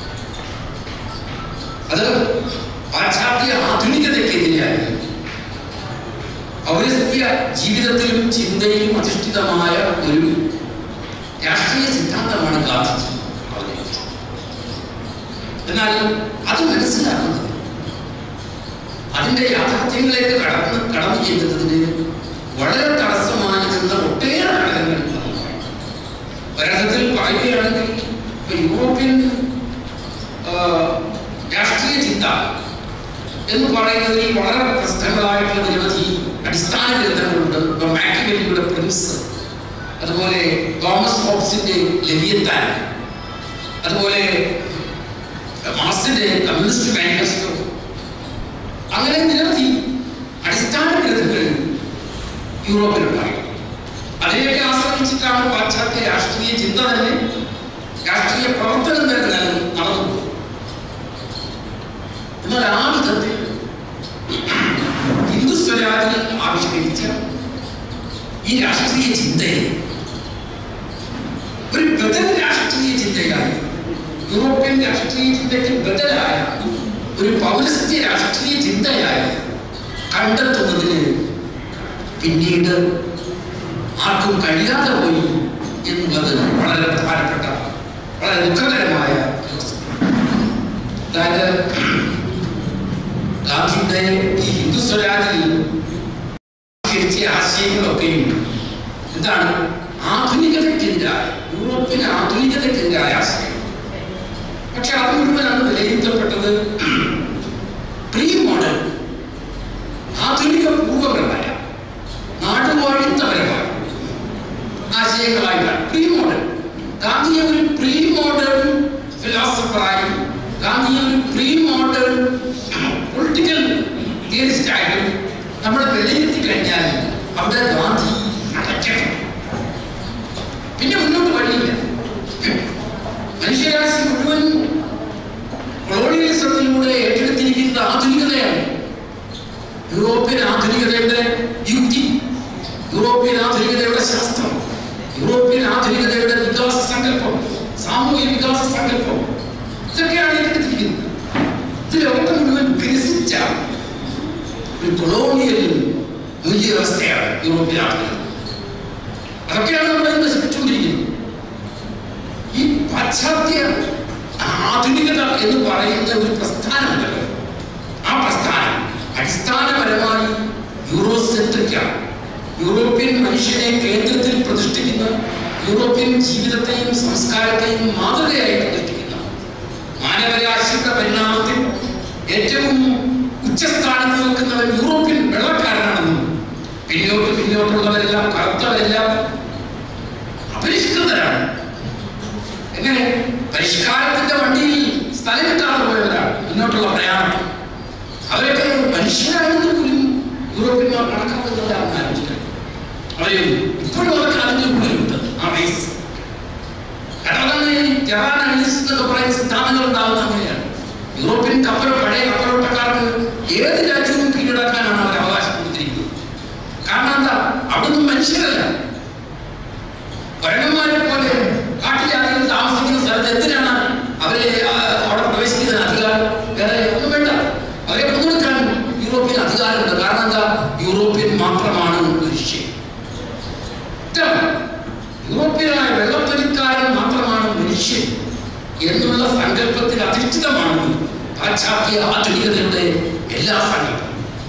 അത് പാശ്ചാത്യ ആധുനികതയ്ക്കെതിരായി പൗരസ്ത്യ ജീവിതത്തിലും ചിന്തയിലും അധിഷ്ഠിതമായ ഒരു രാഷ്ട്രീയ സിദ്ധാന്തമാണ് ഗാന്ധിജി അവതരിപ്പിച്ചത് എന്നാൽ അത് മനസ്സിലാക്കുന്നത് അതിന്റെ യാഥാർത്ഥ്യങ്ങളിലേക്ക് കടന്ന് കടന്നു ചെല്ലുന്നതിന് വളരെ തടസ്സമായി നിന്ന ഒട്ടേറെ ഘടകങ്ങൾ നമുക്കുണ്ട്. ഒരർത്ഥത്തിൽ പറയുകയാണെങ്കിൽ ഇപ്പൊ യൂറോപ്യൻ ആ, രാഷ്ട്രീയ ചിന്ത എന്ന് പറയുന്നതിൽ വളരെ പ്രസിദ്ധങ്ങളായിട്ടുള്ള നിരവധി അടിസ്ഥാന ഗ്രന്ഥങ്ങളുണ്ട് ഇപ്പൊ മാക്കിവെല്ലിയുടെ പ്രിൻസ് അതുപോലെ തോമസ് ഹോബ്സിന്റെ ലെവിയത്താൻ അതുപോലെ മാർസിന്റെ കമ്മ്യൂണിസ്റ്റ് മാനിഫെസ്റ്റോ അങ്ങനെ നിരവധി അടിസ്ഥാന ഗ്രന്ഥങ്ങൾ യൂറോപ്പിലുണ്ടായി അതിനെയൊക്കെ ആശ്രയിച്ചിട്ടാണ് പാശ്ചാത്യ രാഷ്ട്രീയ ചിന്ത തന്നെ രാഷ്ട്രീയ പ്രവർത്തനം തന്നെ നടന്നു നടന്നു എന്നാൽ ആ വിധത്തിൽ ഹിന്ദു സ്വരാജിൽ ആവിഷ്കരിച്ച ഈ രാഷ്ട്രീയ ചിന്തയെ ഒരു ബദൽ രാഷ്ട്രീയ ചിന്തയായി യൂറോപ്യൻ രാഷ്ട്രീയ ചിന്തയ്ക്ക് ബദലായ ഒരു പൗരസ്ത്യ രാഷ്ട്രീയ ചിന്തയായി കണ്ടെത്തുന്നതിന് പിന്നീട് ആർക്കും കഴിയാതെ പോയി എന്നുള്ളത് വളരെ പ്രധാനപ്പെട്ട വളരെ ദുഃഖകരമായ ഒരു വസ്തുതയാണ്. അതായത് ഗാന്ധിയുടെ ഈ ഹിന്ദു സ്വരാജിൽ ആവിഷ്കരിച്ച ആശയങ്ങളൊക്കെയും എന്താണ് ആധുനികതയ്ക്കെതിരായ യൂറോപ്യൻ ആധുനികതയ്ക്കെതിരായ ആശയം പക്ഷെ അത് മുഴുവനാണ് വിലയിരുത്തപ്പെട്ടത് പ്രീ മോഡൽ ആധുനിക പൂർവ്വപരമായ നാടുവാഴിത്തപരമായ ആശയങ്ങളായിട്ടാണ് പ്രീ മോഡൽ ഗാന്ധിയെ ഒരു പ്രീ മോഡേൺ ഫിലോസഫറായും ഗാന്ധിയെ ഒരു പ്രീ മോഡേൺ പൊളിറ്റിക്കൽ തിയറിസ്റ്റായിട്ടും നമ്മൾ വിലയിരുത്തി കഴിഞ്ഞാൽ അവിടെ ഗാന്ധി അടയ്ക്കണം പിന്നെ മുന്നോട്ട് വഴിയില്ല മനുഷ്യരാശി മുഴുവൻ കൊളോണിയലിസത്തിലൂടെ ഏറ്റെടുത്തിരിക്കുന്നത് ആധുനികതയാണ് യൂറോപ്യൻ ആധുനികതയുടെ യുക്തി യൂറോപ്യൻ ആധുനികതയുടെ ശാസ്ത്രം യൂറോപ്യൻ ആധുനികതയുടെ വികാസ സങ്കല്പം സാമൂഹിക വികാസ സങ്കല്പം ഇതൊക്കെയാണ് ഏറ്റെടുത്തിരിക്കുന്നത് ഇത് ലോകത്തെ മുഴുവൻ വികസിച്ച ഒരു കൊളോണിയൽ മൂല്യവ്യവസ്ഥയാണ് യൂറോപ്യൻ ആധുനികത അതൊക്കെയാണ് നമ്മൾ ഇന്ന് നശിപ്പിച്ചുകൊണ്ടിരിക്കുന്നത് ഈ പാശ്ചാത്യ ആധുനികത എന്ന് പറയുന്ന ഒരു പ്രസ്ഥാനമുണ്ടല്ലോ ആ പ്രസ്ഥാനം അടിസ്ഥാനപരമായി യൂറോസെൻട്രിക്കാണ് യൂറോപ്യൻ മനുഷ്യനെ കേന്ദ്രത്തിൽ പ്രതിഷ്ഠിക്കുന്ന യൂറോപ്യൻ ജീവിതത്തെയും സംസ്കാരത്തെയും മാതൃകയായി പ്രതിഷ്ഠിക്കുന്ന മാനവരാശിയുടെ പരിണാമത്തിൽ ഏറ്റവും ഉച്ചസ്ഥാനത്ത് നിൽക്കുന്നവൻ യൂറോപ്യൻ വെള്ളക്കാരനാണെന്നും പിന്നോട്ട് പിന്നോട്ടുള്ളവരെല്ലാം കറുത്തവരെല്ലാം അപരിഷ്കൃതരാണ് എങ്ങനെ പരിഷ്കാരത്തിന്റെ വണ്ടിയിൽ സ്ഥലം കിട്ടാതെ പോയവരാണ് മുന്നോട്ടുള്ള പ്രയാണം അവരൊക്കെ മനുഷ്യരാണെന്ന് പോലും യൂറോപ്യന്മാർ കണക്കാക്കുന്നവരാണ് ആലോചിക്കുന്നത് അവര് ഇപ്പോഴും അതൊക്കെ അതിന്റെ ഉള്ളിലുണ്ട് ആ റേസ് കാരണം അതാണ് ഈ ജവാൻ അനലിസിസ് എന്നൊക്കെ പറയുന്ന സിദ്ധാന്തങ്ങൾ ഉണ്ടാകുന്നത് അങ്ങനെയാണ് യൂറോപ്യൻ കപ്പൽ പഴയ കപ്പലോട്ടക്കാർക്ക് ഏത് രാജ്യവും കീഴടക്കാനാണ് അവർ അവകാശം കൊടുത്തിരിക്കുന്നത് കാരണം എന്താ അവിടുന്ന് മനുഷ്യരല്ല പരമന്മാരെ പോലെ കാട്ടിലാളുകൾ താമസിക്കുന്ന സ്ഥലത്ത് എന്തിനാണ് അവരെ ആ, അവിടെ പ്രവേശിക്കുന്ന അധികാരം വേറെ ഒന്നും വേണ്ട അവരെ കൊണ്ടുകൊടുക്കാൻ യൂറോപ്യൻ അധികാരമുണ്ട് കാരണം എന്താ യൂറോപ്യൻ മാത്രമാണ് മനുഷ്യൻ ഇത്തരം യൂറോപ്യനായ വെള്ളത്തൊലിക്കാരൻ എന്നുള്ള സങ്കല്പത്തിൽ അധിഷ്ഠിതമാണ് പാശ്ചാത്യ ആധുനികതയുടെ എല്ലാ സങ്കല്പം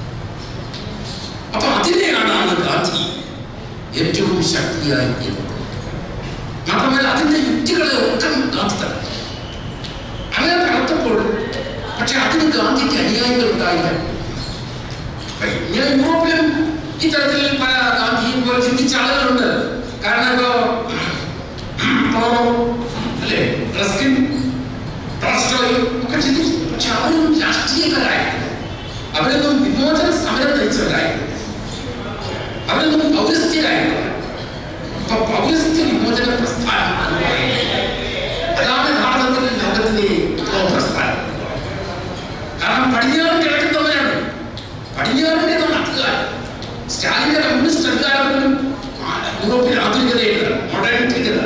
അപ്പൊ അതിനെയാണ് അന്ന് ഗാന്ധി ഏറ്റവും ശക്തിയായി എന്നത് മാത്രമല്ല അതിന്റെ യുക്തികളെ ഒക്കെ ഗാന്ധി തകർത്തു അങ്ങനെ തകർത്തപ്പോൾ പക്ഷെ അതിന് ഗാന്ധിക്ക് അനുയായികൾ ഉണ്ടായില്ല ഇങ്ങനെ യൂറോപ്പിലും ഇത്തരത്തിൽ പല ഗാന്ധിയും പോലെ ചിന്തിച്ച ആളുകളുണ്ട് കാരണം ഇപ്പോ ഇപ്പോ അല്ലേ റസ്കിൻ ടോൾസ്റ്റോയ് ഒക്കെ ചിന്തിച്ചു പക്ഷെ അവരൊന്നും രാഷ്ട്രീയക്കാരായിരുന്നു അവരൊന്നും വിമോചന സമരം നയിച്ചവരായിരുന്നു അവരൊന്നും പൗരസ്ത്യരായിരുന്നു അപ്പൊ പൗരസ്ത്യ വിമോചന പ്രസ്ഥാനം എന്ന് പറയുന്നത് അതാണ് യഥാർത്ഥത്തിൽ ലോകത്തിലെ വിപ്ലവ പ്രസ്ഥാനം കാരണം പടിഞ്ഞാറ് കിഴക്കുന്നവരാണ് പടിഞ്ഞാറിന്റെ നാട്ടുകാർ സ്റ്റാലിന്റെ കമ്മ്യൂണിസ്റ്റ് അധികാരം പോലും ആ യൂറോപ്പിൽ ആധുനികതയുടെ മോഡേണിറ്റിയുടെ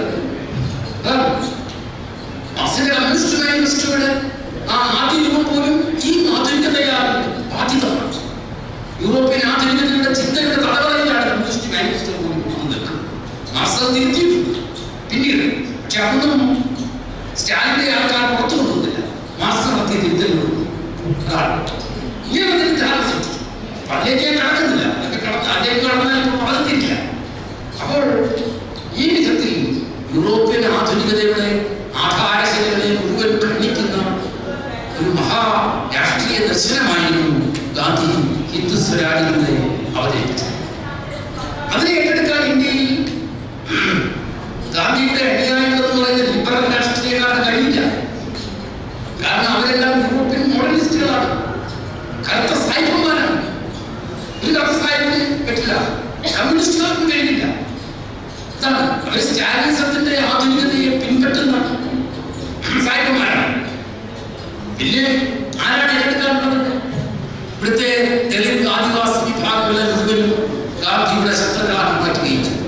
മാർസിന്റെ കമ്മ്യൂണിസ്റ്റ് മാനിഫെസ്റ്റോയുടെ ആ ആദ്യ രൂപം പോലും ഈ ആധുനികതയാൽ ബാധിതമാണ് യൂറോപ്യൻ ആധുനികതയുടെ ചിന്തയുടെ തടവറയിലാണ് കമ്മ്യൂണിസ്റ്റ് മാനിഫെസ്റ്റോ പോലും നിൽക്കുന്നത് മാർക്സ് അത് തിരുത്തിയിട്ടുണ്ട് പിന്നീട് പക്ഷെ അതൊന്നും സ്റ്റാലിന്റെ ആൾക്കാർ പുറത്തു കൊണ്ടുവന്നില്ല മാർക്സ് നടത്തിയ തിരുത്തലുകൾ അതാണ് ഇങ്ങനെ ഒരു ധാരണ സൃഷ്ടിച്ചു അപ്പൊ അതിലേക്ക് ഞാൻ കടക്കുന്നില്ല അതൊക്കെ കടന്ന് അതിലേക്ക് കടന്നാൽ ഇപ്പൊ പറഞ്ഞിട്ടില്ല അപ്പോൾ ഈ വിധത്തിൽ യൂറോപ്യൻ ആധുനികതയുടെ ആധാരശിലകളെ മുഴുവൻ ഖണ്ഡിക്കുന്ന ഒരു മഹാ രാഷ്ട്രീയ ദർശനമായിരുന്നു ഗാന്ധി ഹിന്ദു സ്വരാജികളെ അവതരിപ്പിച്ചത് അതിനെ ഏറ്റെടുക്കാൻ ഇന്ത്യയിൽ ഗാന്ധിയുടെ അനുയായികൾ എന്ന് പറയുന്ന ലിബറൽ രാഷ്ട്രീയക്കാരുടെ കഴിയില്ല കാരണം അവരെല്ലാം യൂറോപ്യൻ മോഡലിസ്റ്റുകളാണ് കറുത്ത സായിപ്പന്മാരാണ് ഒരു കറുത്ത സായിപ്പിന് പറ്റില്ല കമ്മ്യൂണിസ്റ്റുകാർക്കും കഴിയില്ല ഇതാണ് അവർ സ്റ്റാലിനിസത്തിന്റെ ആധുനികതയെ പിൻപറ്റുന്ന സായിപ്പന്മാരാണ് പിന്നെ ആരാണ് ഏറ്റെടുക്കാനുള്ളത് ഇവിടുത്തെ ദളിത് ആദിവാസി വിഭാഗങ്ങളെ മുഴുവനും ഗാന്ധിയുടെ ശത്രുക്കളാക്കി മാറ്റുകയും ചെയ്തു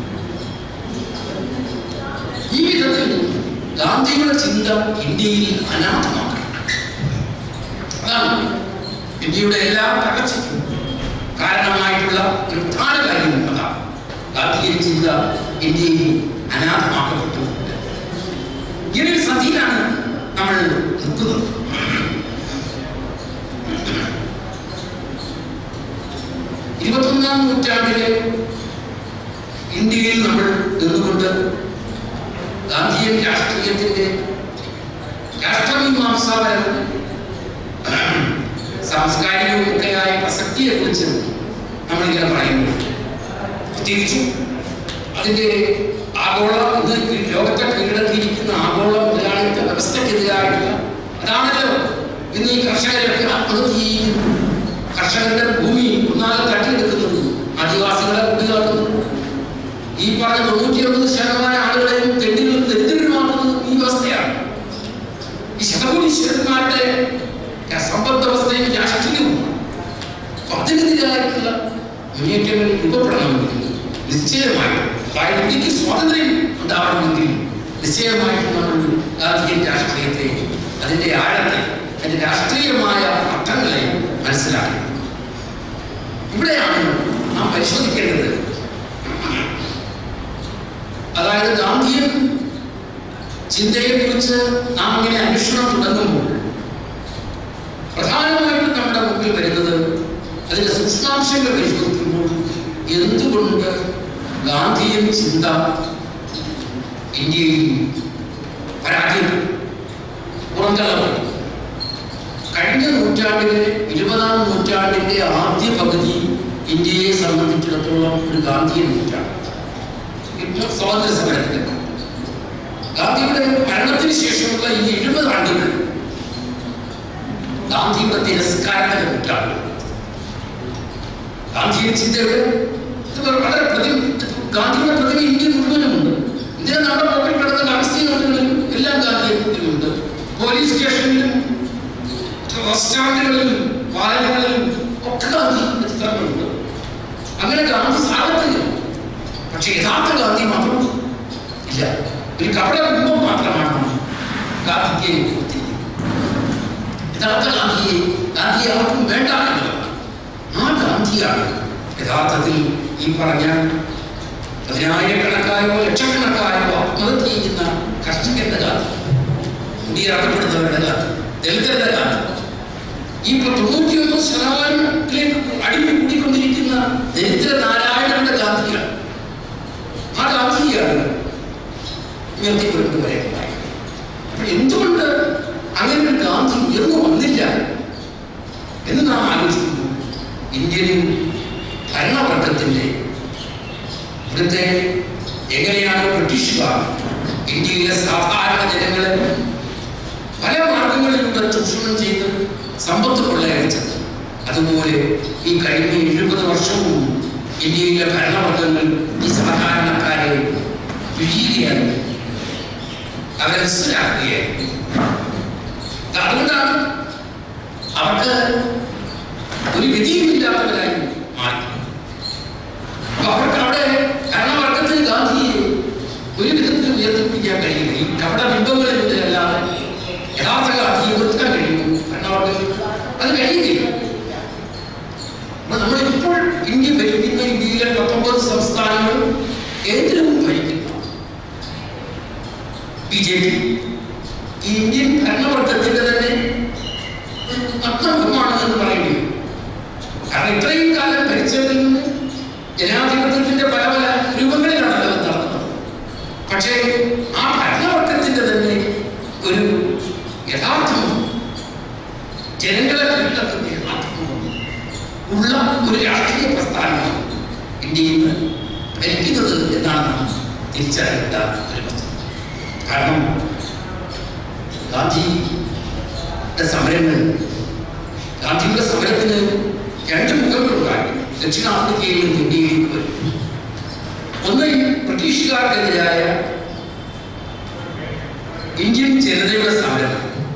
ഈ വിധത്തിൽ ഗാന്ധിയുടെ ചിന്ത ഇന്ത്യയിൽ അനാഥമാക്കണം അതാണ് ഇന്ത്യയുടെ എല്ലാ തകർച്ചയ്ക്കും കാരണമായിട്ടുള്ള ഒരു പ്രധാന കാര്യം അതാണ് ഗാന്ധിയുടെ ചിന്ത ഇന്ത്യയിൽ അനാഥമാക്കപ്പെട്ടുകൊണ്ട് ഇങ്ങനെ ഒരു സതിയിലാണ് നമ്മൾ നിൽക്കുന്നത് ഇരുപത്തൊന്നാം നൂറ്റാണ്ടിലെ ഇന്ത്യയിൽ നമ്മൾ നിന്നുകൊണ്ട് ഗാന്ധിയൻ രാഷ്ട്രീയത്തിന്റെ രാഷ്ട്രമീമാംസാപരം സാംസ്കാരികവും ഒക്കെയായ പ്രസക്തിയെ കുറിച്ച് നമ്മളിങ്ങനെ പറയുന്നു പ്രത്യേകിച്ചും അതിന്റെ ആഗോള ഇന്ന് ഈ ലോകത്തെ കീഴടക്കിയിരിക്കുന്ന ആഗോള മുതലാളിത്ത വ്യവസ്ഥക്കെതിരായിട്ടുള്ള അതാണല്ലോ ഇന്ന് ഈ കർഷകരൊക്കെ ആത്മഹത്യ ചെയ്യുന്നു കർഷകരുടെ ഭൂമി ഒന്നാകെ തട്ടിയെടുക്കുന്നത് ആദിവാസികളെ കുടികാട്ടുന്നു ഈ പറഞ്ഞ തൊണ്ണൂറ്റി ഒമ്പത് ശതമാനം ആളുകളെയും തെണ്ടികളും ദരിദ്രരുമാക്കുന്നത് ഈ വ്യവസ്ഥയാണ് ഈ ശതകോടീശ്വരന്മാരുടെ സമ്പദ് വ്യവസ്ഥയും രാഷ്ട്രീയവും അപ്പൊ അതിനെതിരായിട്ടുള്ള മുന്നേറ്റങ്ങൾ രൂപപ്പെടണമെങ്കിൽ നിശ്ചയമായിട്ടും അതായത് ഇന്ത്യക്ക് സ്വാതന്ത്ര്യം ഉണ്ടാവണമെങ്കിൽ നിശ്ചയമായിട്ടും നമ്മൾ ഗാന്ധിയൻ രാഷ്ട്രീയത്തെ അതിന്റെ ആഴത്തെ അതിന്റെ രാഷ്ട്രീയമായ അർത്ഥങ്ങളെ മനസ്സിലാക്കണം ഇവിടെയാണ് നാം പരിശോധിക്കേണ്ടത് അതായത് ഗാന്ധിയൻ ചിന്തയെ കുറിച്ച് നാം ഇങ്ങനെ അന്വേഷണം തുടങ്ങുമ്പോൾ പ്രധാനമായിട്ടും നമ്മുടെ മുമ്പിൽ വരുന്നത് അതിന്റെ സൂക്ഷ്മാംശങ്ങൾ പരിശോധിക്കുമ്പോൾ എന്തുകൊണ്ട് ഗാന്ധിയൻ ചിന്ത ഇന്ത്യയിൽ പരാജയം പുറന്തള്ളപ്പെട്ടു കഴിഞ്ഞ നൂറ്റാണ്ടിലെ ഇരുപതാം നൂറ്റാണ്ടിന്റെ ആദ്യ പകുതി ഇന്ത്യയെ സംബന്ധിച്ചിടത്തോളം ഒരു ഗാന്ധിയൻ നൂറ്റാണ് ഇപ്പോൾ സ്വാതന്ത്ര്യ സമരത്തിന്റെ ഗാന്ധിയുടെ മരണത്തിന് ശേഷമുള്ള ഈ എഴുപത് ആണ്ടുകൾ ഗാന്ധിയുടെ തിരസ്കാരത്തിന്റെ നൂറ്റാണ്ട് ഗാന്ധിയൻ ചിന്തയുടെ ഇത് വളരെ പ്രതി ഗാന്ധിയുടെ പ്രതിമ ഇന്ത്യ മുഴുവനുമുണ്ട് ഇന്ത്യ നമ്മുടെ പോക്കറ്റിൽ കിടന്ന കറൻസികളിലും എല്ലാം ഗാന്ധിയുണ്ട് പോലീസ് സ്റ്റേഷനിലും റെസ്റ്റോറൻറ്റുകളിലും പാലങ്ങളിലും ഒക്കെ ഗാന്ധിയുടെ ചിത്രങ്ങളുണ്ട് അങ്ങനെ ഗാന്ധി സാർവത്രികം പക്ഷെ യഥാർത്ഥ ഗാന്ധി മാത്രം ഇല്ല ഒരു കപട ബിംബം മാത്രമാണ് ഗാന്ധിക്ക് കൊടുത്തിരിക്കുന്നത് യഥാർത്ഥ ഗാന്ധിയെ ഗാന്ധിയെ ആർക്കും വേണ്ട എന്നുള്ളതാണ് ആ ഗാന്ധിയാണ് യഥാർത്ഥത്തിൽ ഈ പറഞ്ഞ പതിനായിരക്കണക്കായോ ലക്ഷക്കണക്കായോ ആത്മഹത്യ ചെയ്യുന്ന കർഷകന്റെ ഗാന്ധി കുടിയിറക്കപ്പെടുന്നവരുടെ കാലത്ത് ദളിതരുടെ കാലത്ത് ഈ ഇപ്പൊ തൊണ്ണൂറ്റിയൊന്ന് ശതമാനത്തിലേക്ക് അടിമ കൂടിക്കൊണ്ടിരിക്കുന്ന ദരിദ്ര നാരായണന്റെ ഗാന്ധിയാണ് ആ ഗാന്ധിയാണ് ഉയർത്തിക്കൊണ്ട് വരേണ്ടതായി അപ്പോൾ എന്തുകൊണ്ട് അങ്ങനെ ഒരു ഗാന്ധി ഉയർന്നു വന്നില്ല എന്ന് നാം ആലോചിക്കുന്നു ഇന്ത്യൻ ഭരണവർഗത്തിന്റെ ഇവിടുത്തെ എങ്ങനെയാണ് ബ്രിട്ടീഷുകാർ ഇന്ത്യയിലെ സാധാരണ ജനങ്ങളെ പല മാർഗങ്ങളിലൂടെ ചൂഷണം ചെയ്ത് സമ്പത്ത് കൊള്ളയടിച്ചത് അതുപോലെ ഈ കഴിഞ്ഞ എഴുപത് വർഷവും ഇന്ത്യയിലെ ഭരണവർഗങ്ങൾ ഈ സാധാരണക്കാരെ വിഴുകയാണ് അവരെ മനസ്സിലാക്കുകയായിരുന്നു അതുകൊണ്ടാണ് അവർക്ക് ഒരു ഗതിയുമില്ലാത്തവരായി മാറി അപ്പൊ അവർക്ക് അവിടെ ഭരണവർഗത്തിൽ ഗാന്ധിയെ ഒരു വിധത്തിൽ ഉയർത്തിപ്പിടിക്കാൻ കഴിയില്ല ഈ കപട ബിംബങ്ങളിലൂടെ അല്ലാതെ യഥാർത്ഥ ഗാന്ധിയെ ഉയർത്താൻ കഴിയുമോ ഭരണവർഗത്തിൽ അത് കഴിയുകയില്ല അപ്പൊ നമ്മളിപ്പോൾ ഇന്ത്യ ഭരിക്കുന്ന ഇന്ത്യയിലെ പത്തൊമ്പത് സംസ്ഥാനങ്ങളും കേന്ദ്രവും ഭരിക്കുന്ന ബി ജെ പി ഈ ഇന്ത്യൻ ഭരണവർഗത്തിന്റെ തന്നെ അക്രമമാണ് എന്ന് പറയേണ്ടി വരും കാരണം ഇത്രയും കാലം ഭരിച്ചതിൽ നിന്ന് ജനാധിപത്യത്തിന്റെ പല പല രൂപങ്ങളിലാണല്ലോ അത് നടന്നത് പക്ഷേ ആ ഭരണവർഗത്തിന്റെ തന്നെ ഒരു യഥാർത്ഥവും ജനങ്ങളെ കീഴടക്കുന്ന യഥാർത്ഥവും ഉള്ള ഒരു രാഷ്ട്രീയ പ്രസ്ഥാനമാണ് ഇന്ത്യയിൽ ഭരിക്കുന്നത് എന്നാണ് നാം തിരിച്ചറിയേണ്ട ഒരു വസ്തുത കാരണം ഗാന്ധിയുടെ സമരങ്ങൾ ഗാന്ധിയുടെ സമരത്തിന് രണ്ട് മുഖങ്ങളുണ്ടായി ദക്ഷിണാഫ്രിക്കയിൽ നിന്ന് ഇന്ത്യയിലേക്ക് വരും ഒന്ന് ഈ ബ്രിട്ടീഷുകാർക്കെതിരായ ഇന്ത്യൻ ജനതയുടെ സമരം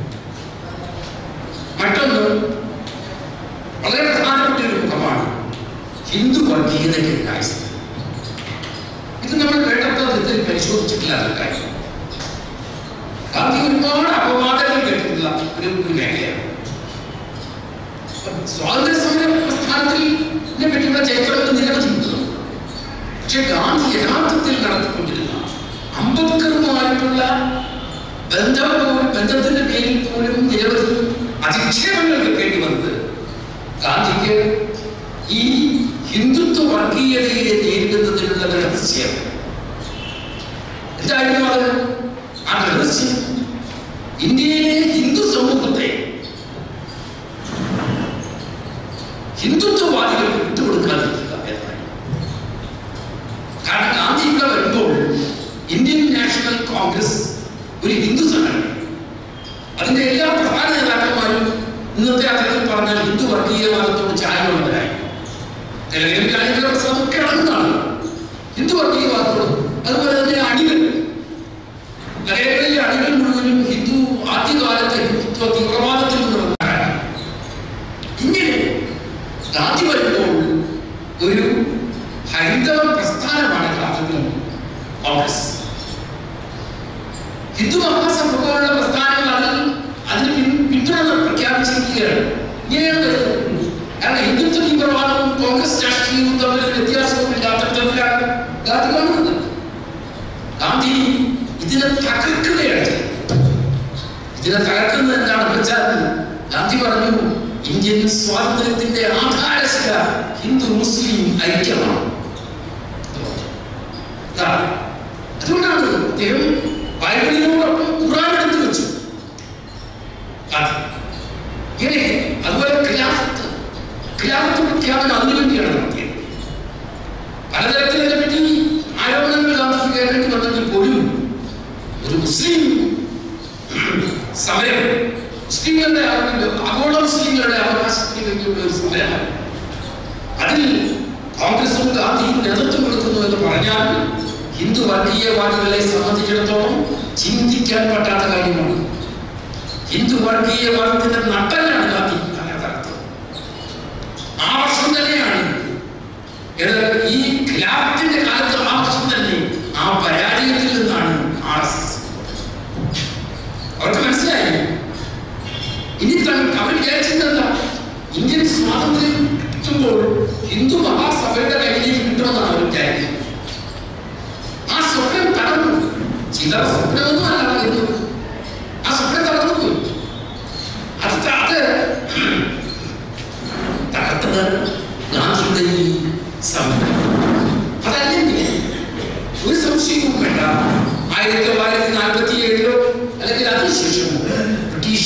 മറ്റൊന്ന് വളരെ പ്രധാനപ്പെട്ട ഒരു മുഖമാണ് ഹിന്ദു വർഗീയതയ്ക്കെതിരായ സമരം ഇത് നമ്മൾ വേണ്ടത്ര വിധത്തിൽ പരിശോധിച്ചിട്ടില്ലാത്ത കാര്യം ഗാന്ധി ഒരുപാട് അപവാദങ്ങൾ കേട്ടിട്ടുള്ള ഒരു ഒരു മേഖലയാണ് സ്വാതന്ത്ര്യ സമര പ്രസ്ഥാനത്തിൽ ഇതിനെ പറ്റിയുള്ള ചരിത്രങ്ങൾ നിരവധിയുണ്ട് പക്ഷെ ഗാന്ധി യഥാർത്ഥത്തിൽ നടത്തിക്കൊണ്ടിരുന്ന അംബേദ്കറുമായിട്ടുള്ള ബന്ധം പോലും ബന്ധത്തിന്റെ പേരിൽ പോലും നിരവധി അധിക്ഷേപങ്ങൾ കേൾക്കേണ്ടി വന്നത് ഗാന്ധിക്ക് ഈ ഹിന്ദുത്വ വർഗീയതയെ നേരിടുന്നതിനുള്ള രഹസ്യം എന്തായിരുന്നു അത് ആ രഹസ്യം ഇന്ത്യയിലെ ഹിന്ദു സമൂഹത്തെ ഹിന്ദുത്വവാദികൾക്ക് വിട്ടുകൊടുക്കാതിരിക്കുക എന്നാണ് കാരണം ഗാന്ധി ഇവിടെ വരുമ്പോൾ ഇന്ത്യൻ നാഷണൽ കോൺഗ്രസ് ഒരു ഹിന്ദു സംഘടന അതിന്റെ എല്ലാ പ്രധാന നേതാക്കന്മാരും ഇന്നത്തെ അദ്ദേഹത്തിൽ പറഞ്ഞാൽ ഹിന്ദു വർഗീയവാദത്തോട് ചായമുള്ളവരായി തെലങ്കാന ഗാന്ധിയുടെ പ്രസംഗം കിടന്നാണ് ഹിന്ദു വർഗീയവാദത്തോട് അതുപോലെ തന്നെ അണികൾ നഗരങ്ങളിലെ അണികൾ മുഴുവനും ഹിന്ദു ആദ്യകാലത്തെ ഹിന്ദുത്വ തീവ്രവാദത്തിൽ നിന്ന് വന്നവരാണ് ഇങ്ങനെ ഗാന്ധി വരുമ്പോൾ ഒരു ഹൈന്ദവ പ്രസ്ഥാനമാണ് യഥാർത്ഥത്തിൽ കോൺഗ്രസ് ഹിന്ദു മഹാസഭ പോലുള്ള പ്രസ്ഥാനങ്ങൾ അതിൽ അതിന് പിൻ പിന്തുണ പ്രഖ്യാപിച്ചിരിക്കുകയാണ് ഇങ്ങനെയാണ് വരുന്നത് കാരണം ഹിന്ദുത്വ തീവ്രവാദവും കോൺഗ്രസ് രാഷ്ട്രീയവും തമ്മിൽ വ്യത്യാസമില്ലാത്ത തരത്തിലാണ് ഗാന്ധി കാണുന്നത് ഗാന്ധി ഇതിനെ തകർക്കുകയാണ് ചെയ്തത് ഇതിനെ തകർക്കുന്നത് എന്താണെന്ന് വെച്ചാൽ ഗാന്ധി പറഞ്ഞു ഇന്ത്യൻ സ്വാതന്ത്ര്യത്തിന്റെ ആധാരശില ഹിന്ദു മുസ്ലിം ഐക്യമാണ് ഇതാ, അതുകൊണ്ടാണ് അദ്ദേഹം ബൈബിളിനോടൊപ്പം ഖുറാൻ എടുത്തു വെച്ചു ഗാന്ധി. ഇങ്ങനെ അതുപോലെ ഖിലാഫത്ത് ഖിലാഫത്ത് പ്രഖ്യാപനം അതിനുവേണ്ടിയാണ് നടത്തിയത് പലതരത്തിൽ അതിനെപ്പറ്റി ആരോപണങ്ങൾ ഗാന്ധിക്ക് കേൾക്കേണ്ടി വന്നെങ്കിൽ പോലും ഒരു മുസ്ലിം സമരം മുസ്ലിങ്ങളുടെ അവരുടെ ആഗോള മുസ്ലിങ്ങളുടെ അവകാശത്തിന് വേണ്ടിയുള്ള ഒരു സമരമാണ് അതിൽ കോൺഗ്രസും ഗാന്ധിയും നേതൃത്വം കൊടുക്കുന്നു എന്ന് പറഞ്ഞാൽ ഹിന്ദു വർഗീയവാദികളെ സംബന്ധിച്ചിടത്തോളം ചിന്തിക്കാൻ പറ്റാത്ത കാര്യമാണ് ഹിന്ദു വർഗീയവാദത്തിന്റെ നട്ടലാണ് ഗാന്ധി അങ്ങനെ തകർത്തത് ആ വർഷം തന്നെയാണ് ഇത് ഈ ഖിലാഫത്തിന്റെ കാലത്ത് ആ വർഷം തന്നെ ആ പരാജയത്തിൽ നിന്നാണ് ആർ എസ് എസ് അവർക്ക് മനസ്സിലായി ഇനി തങ്ങൾ അവർ വിചാരിച്ചിരുന്നല്ല ഇന്ത്യൻ സ്വാതന്ത്ര്യം കിട്ടുമ്പോൾ ഹിന്ദു മഹാസഭയുടെ കയ്യിലേക്ക് കിട്ടുമെന്നാണ് അവർ വിചാരിക്കുന്നത് ആ സ്വപ്നം തടഞ്ഞു ചില സ്വപ്നമൊന്നും അല്ല ഇരുന്നത് ആ സ്വപ്നം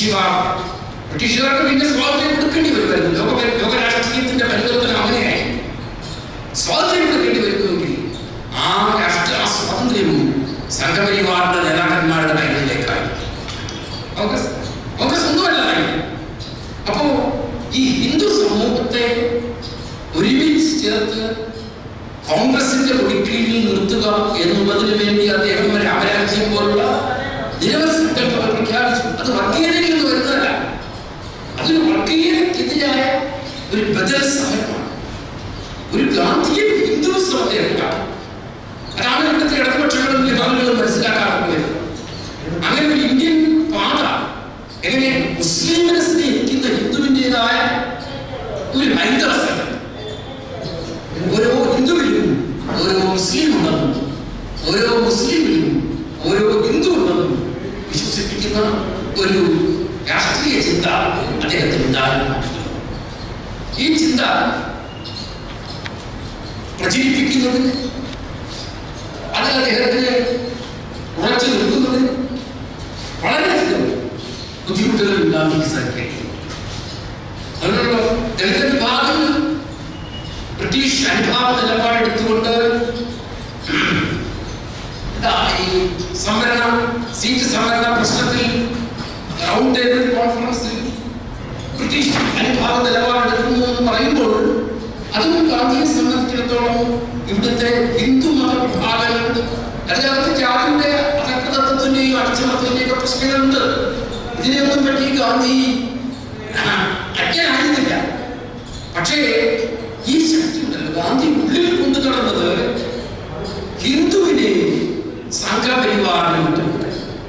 ബ്രിട്ടീഷുകാർ ബ്രിട്ടീഷുകാർക്ക് പിന്നെ സ്വാതന്ത്ര്യം കൊടുക്കേണ്ടി വരുമായിരുന്നു ലോക ലോക രാഷ്ട്രീയത്തിന്റെ പരിവർത്തനം അങ്ങനെയായി സ്വാതന്ത്ര്യം കൊടുക്കേണ്ടി വരുന്നുവെങ്കിൽ ആ രാഷ്ട്ര ആ സ്വാതന്ത്ര്യവും സംഘപരിവാറിന്റെ നേതാക്കന്മാരുടെ കൈകളിലേക്കായി കോൺഗ്രസ് കോൺഗ്രസ് ഒന്നുമല്ലാതായി അപ്പോ ഈ ഹിന്ദു സമൂഹത്തെ ഒരുമിച്ച് ചേർത്ത് കോൺഗ്രസിന്റെ ഒടുക്കീഴിൽ നിർത്തുക എന്നുള്ളതിന് വേണ്ടി അദ്ദേഹം രാമരാജ്യം പോലുള്ള നിരവധി സങ്കല്പങ്ങൾ പ്രഖ്യാപിച്ചു അത് വർഗീയതയിൽ നിന്ന് വരുന്നതല്ല അതൊരു വർഗീയതയ്ക്കെതിരായ ഒരു ബദൽ സമരമാണ് ഒരു ഗാന്ധിയൻ ഹിന്ദുവിസം അദ്ദേഹം ഉണ്ടാക്കി അതാണ് ഇവിടുത്തെ ഇടതുപക്ഷങ്ങളും ലിബറലുകളും മനസ്സിലാക്കാതെ പോയത് അങ്ങനെ ഒരു ഇന്ത്യൻ പാത എങ്ങനെ മുസ്ലിമിനെ സ്നേഹിക്കുന്ന ഹിന്ദുവിൻ്റെതായ ഒരു ഹൈന്ദവ സ്ഥലം ഓരോ ഹിന്ദുവിലും ഓരോ മുസ്ലിം ഉണ്ടെന്നും ഓരോ മുസ്ലിമിലും ഓരോ ഹിന്ദു ഉണ്ടെന്നും വിശ്വസിപ്പിക്കുന്ന ഒരു രാഷ്ട്രീയ ചിന്ത അദ്ദേഹത്തിന് ഉണ്ടാകുന്നു ഈ ചിന്ത പ്രചരിപ്പിക്കുന്നതിന് അതിൽ അദ്ദേഹത്തിന് ഉറച്ചു നിൽക്കുന്നതിന് വളരെയധികം ബുദ്ധിമുട്ടുകൾ ഉണ്ടാക്കി സാധിക്കും അതുകൊണ്ടല്ലോ ദളിത് വിഭാഗം ബ്രിട്ടീഷ് അനുഭാവ നിലപാടെടുത്തുകൊണ്ട് ഇതാ ഈ സംവരണ സീറ്റ് സംവരണ പ്രശ്നത്തിൽ റൗണ്ട് ടേബിൾ കോൺഫറൻസിൽ ബ്രിട്ടീഷ് അനുഭാവ നിലപാടെടുക്കുന്നു എന്ന് പറയുമ്പോൾ അതും ഗാന്ധിയെ സംബന്ധിച്ചിടത്തോളം ഇവിടുത്തെ ഹിന്ദു മത വിഭാഗങ്ങൾ അതിനകത്ത് ജാതിയുടെ അധക്കതത്വത്തിന്റെയും അടിച്ചമർത്തലിന്റെയും ഒക്കെ പ്രശ്നങ്ങളുണ്ട് ഇതിനെയൊന്നും പറ്റി ഗാന്ധി അജ്ഞനായിരുന്നില്ല പക്ഷേ ഈ ശക്തി ഉണ്ടല്ലോ ഗാന്ധി ഉള്ളിൽ കൊണ്ടു നടന്നത് ഹിന്ദുവിനെ സംഘപരിവാറിനെ വിട്ടുകൊണ്ട്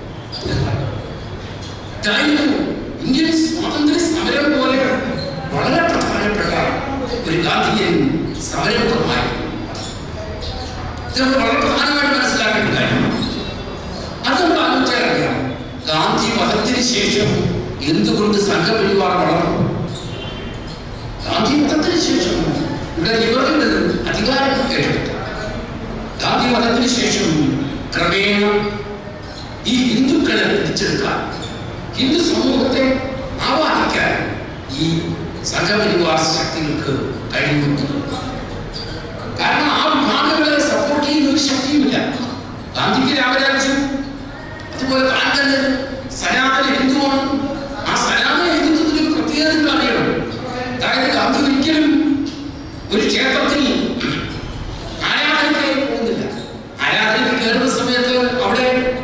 ഇതായിരുന്നു ഇന്ത്യൻ സ്വാതന്ത്ര്യ സമരം പോലെ വളരെ പ്രധാനപ്പെട്ട ഒരു ഗാന്ധിയൻ സമരമുഖമായി ഇത് നമ്മൾ വളരെ പ്രധാനമായിട്ട് മനസ്സിലാക്കേണ്ട കാര്യമാണ് അത് നമ്മൾ ആലോചിച്ചാൽ അറിയാം ഗാന്ധി വധത്തിന് ശേഷം എന്തുകൊണ്ട് സംഘപരിവാർ വളർന്നു ഗാന്ധി വധത്തിന് ശേഷം ഇവിടെ ലിബറലുകൾ അധികാരം ഏറ്റെടുത്തു ഗാന്ധി വധത്തിന് ശേഷം ക്രമേണ ഈ ഹിന്ദുക്കളെ പിടിച്ചെടുക്കാൻ ഹിന്ദു സമൂഹത്തെ ആവാഹിക്കാൻ ഈ സംഘപരിവാർ ശക്തികൾക്ക് കഴിയുന്നു കാരണം ആ വിഭാഗങ്ങളെ സപ്പോർട്ട് ചെയ്യുന്ന ഒരു ശക്തിയുമില്ല ഗാന്ധിക്ക് രാമരാജ്യം അതുപോലെ താൻ തന്നെ സനാതന ഹിന്ദുവാണ് ആ സനാതന ഹിന്ദുത്വത്തിന് ഒരു പ്രത്യേകത നിങ്ങൾ അറിയണം അതായത് ഗാന്ധി ഒരിക്കലും ഒരു ക്ഷേത്രത്തിൽ ആരാധനയ്ക്കായി പോകുന്നില്ല ആരാധനയ്ക്ക് കയറുന്ന സമയത്ത് അവിടെ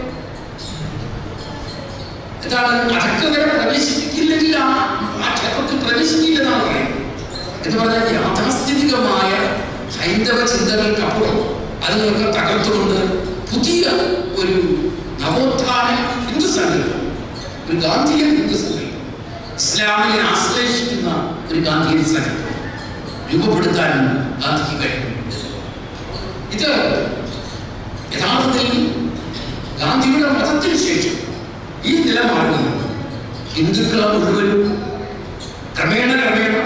എന്താണ് അതൊക്കെ വരെ പ്രവേശിപ്പിക്കില്ലെങ്കിൽ ആ ആ ക്ഷേത്രത്തിൽ പ്രവേശിക്കില്ലെന്നാണ് പറയുന്നത് എന്ന് പറഞ്ഞാൽ യാഥാസ്ഥിതികമായ ഹൈന്ദവ ചിന്തകൾക്കപ്പുറം അതിനൊക്കെ തകർത്തുകൊണ്ട് പുതിയ ഒരു നവോത്ഥാന ഹിന്ദു സങ്കല്പം ഒരു ഗാന്ധിയൻ ഹിന്ദു സങ്കല്പം ഇസ്ലാമിനെ ആശ്ലേഷിക്കുന്ന ഒരു ഗാന്ധിയൻ സങ്കല്പം രൂപപ്പെടുത്താൻ ഗാന്ധിക്ക് കഴിഞ്ഞു ഇത് യഥാർത്ഥത്തിൽ ഗാന്ധിയുടെ മതത്തിന് ശേഷം ഈ നിലപാട് ഹിന്ദുക്കളെ മുഴുവൻ ക്രമേണ ക്രമേണ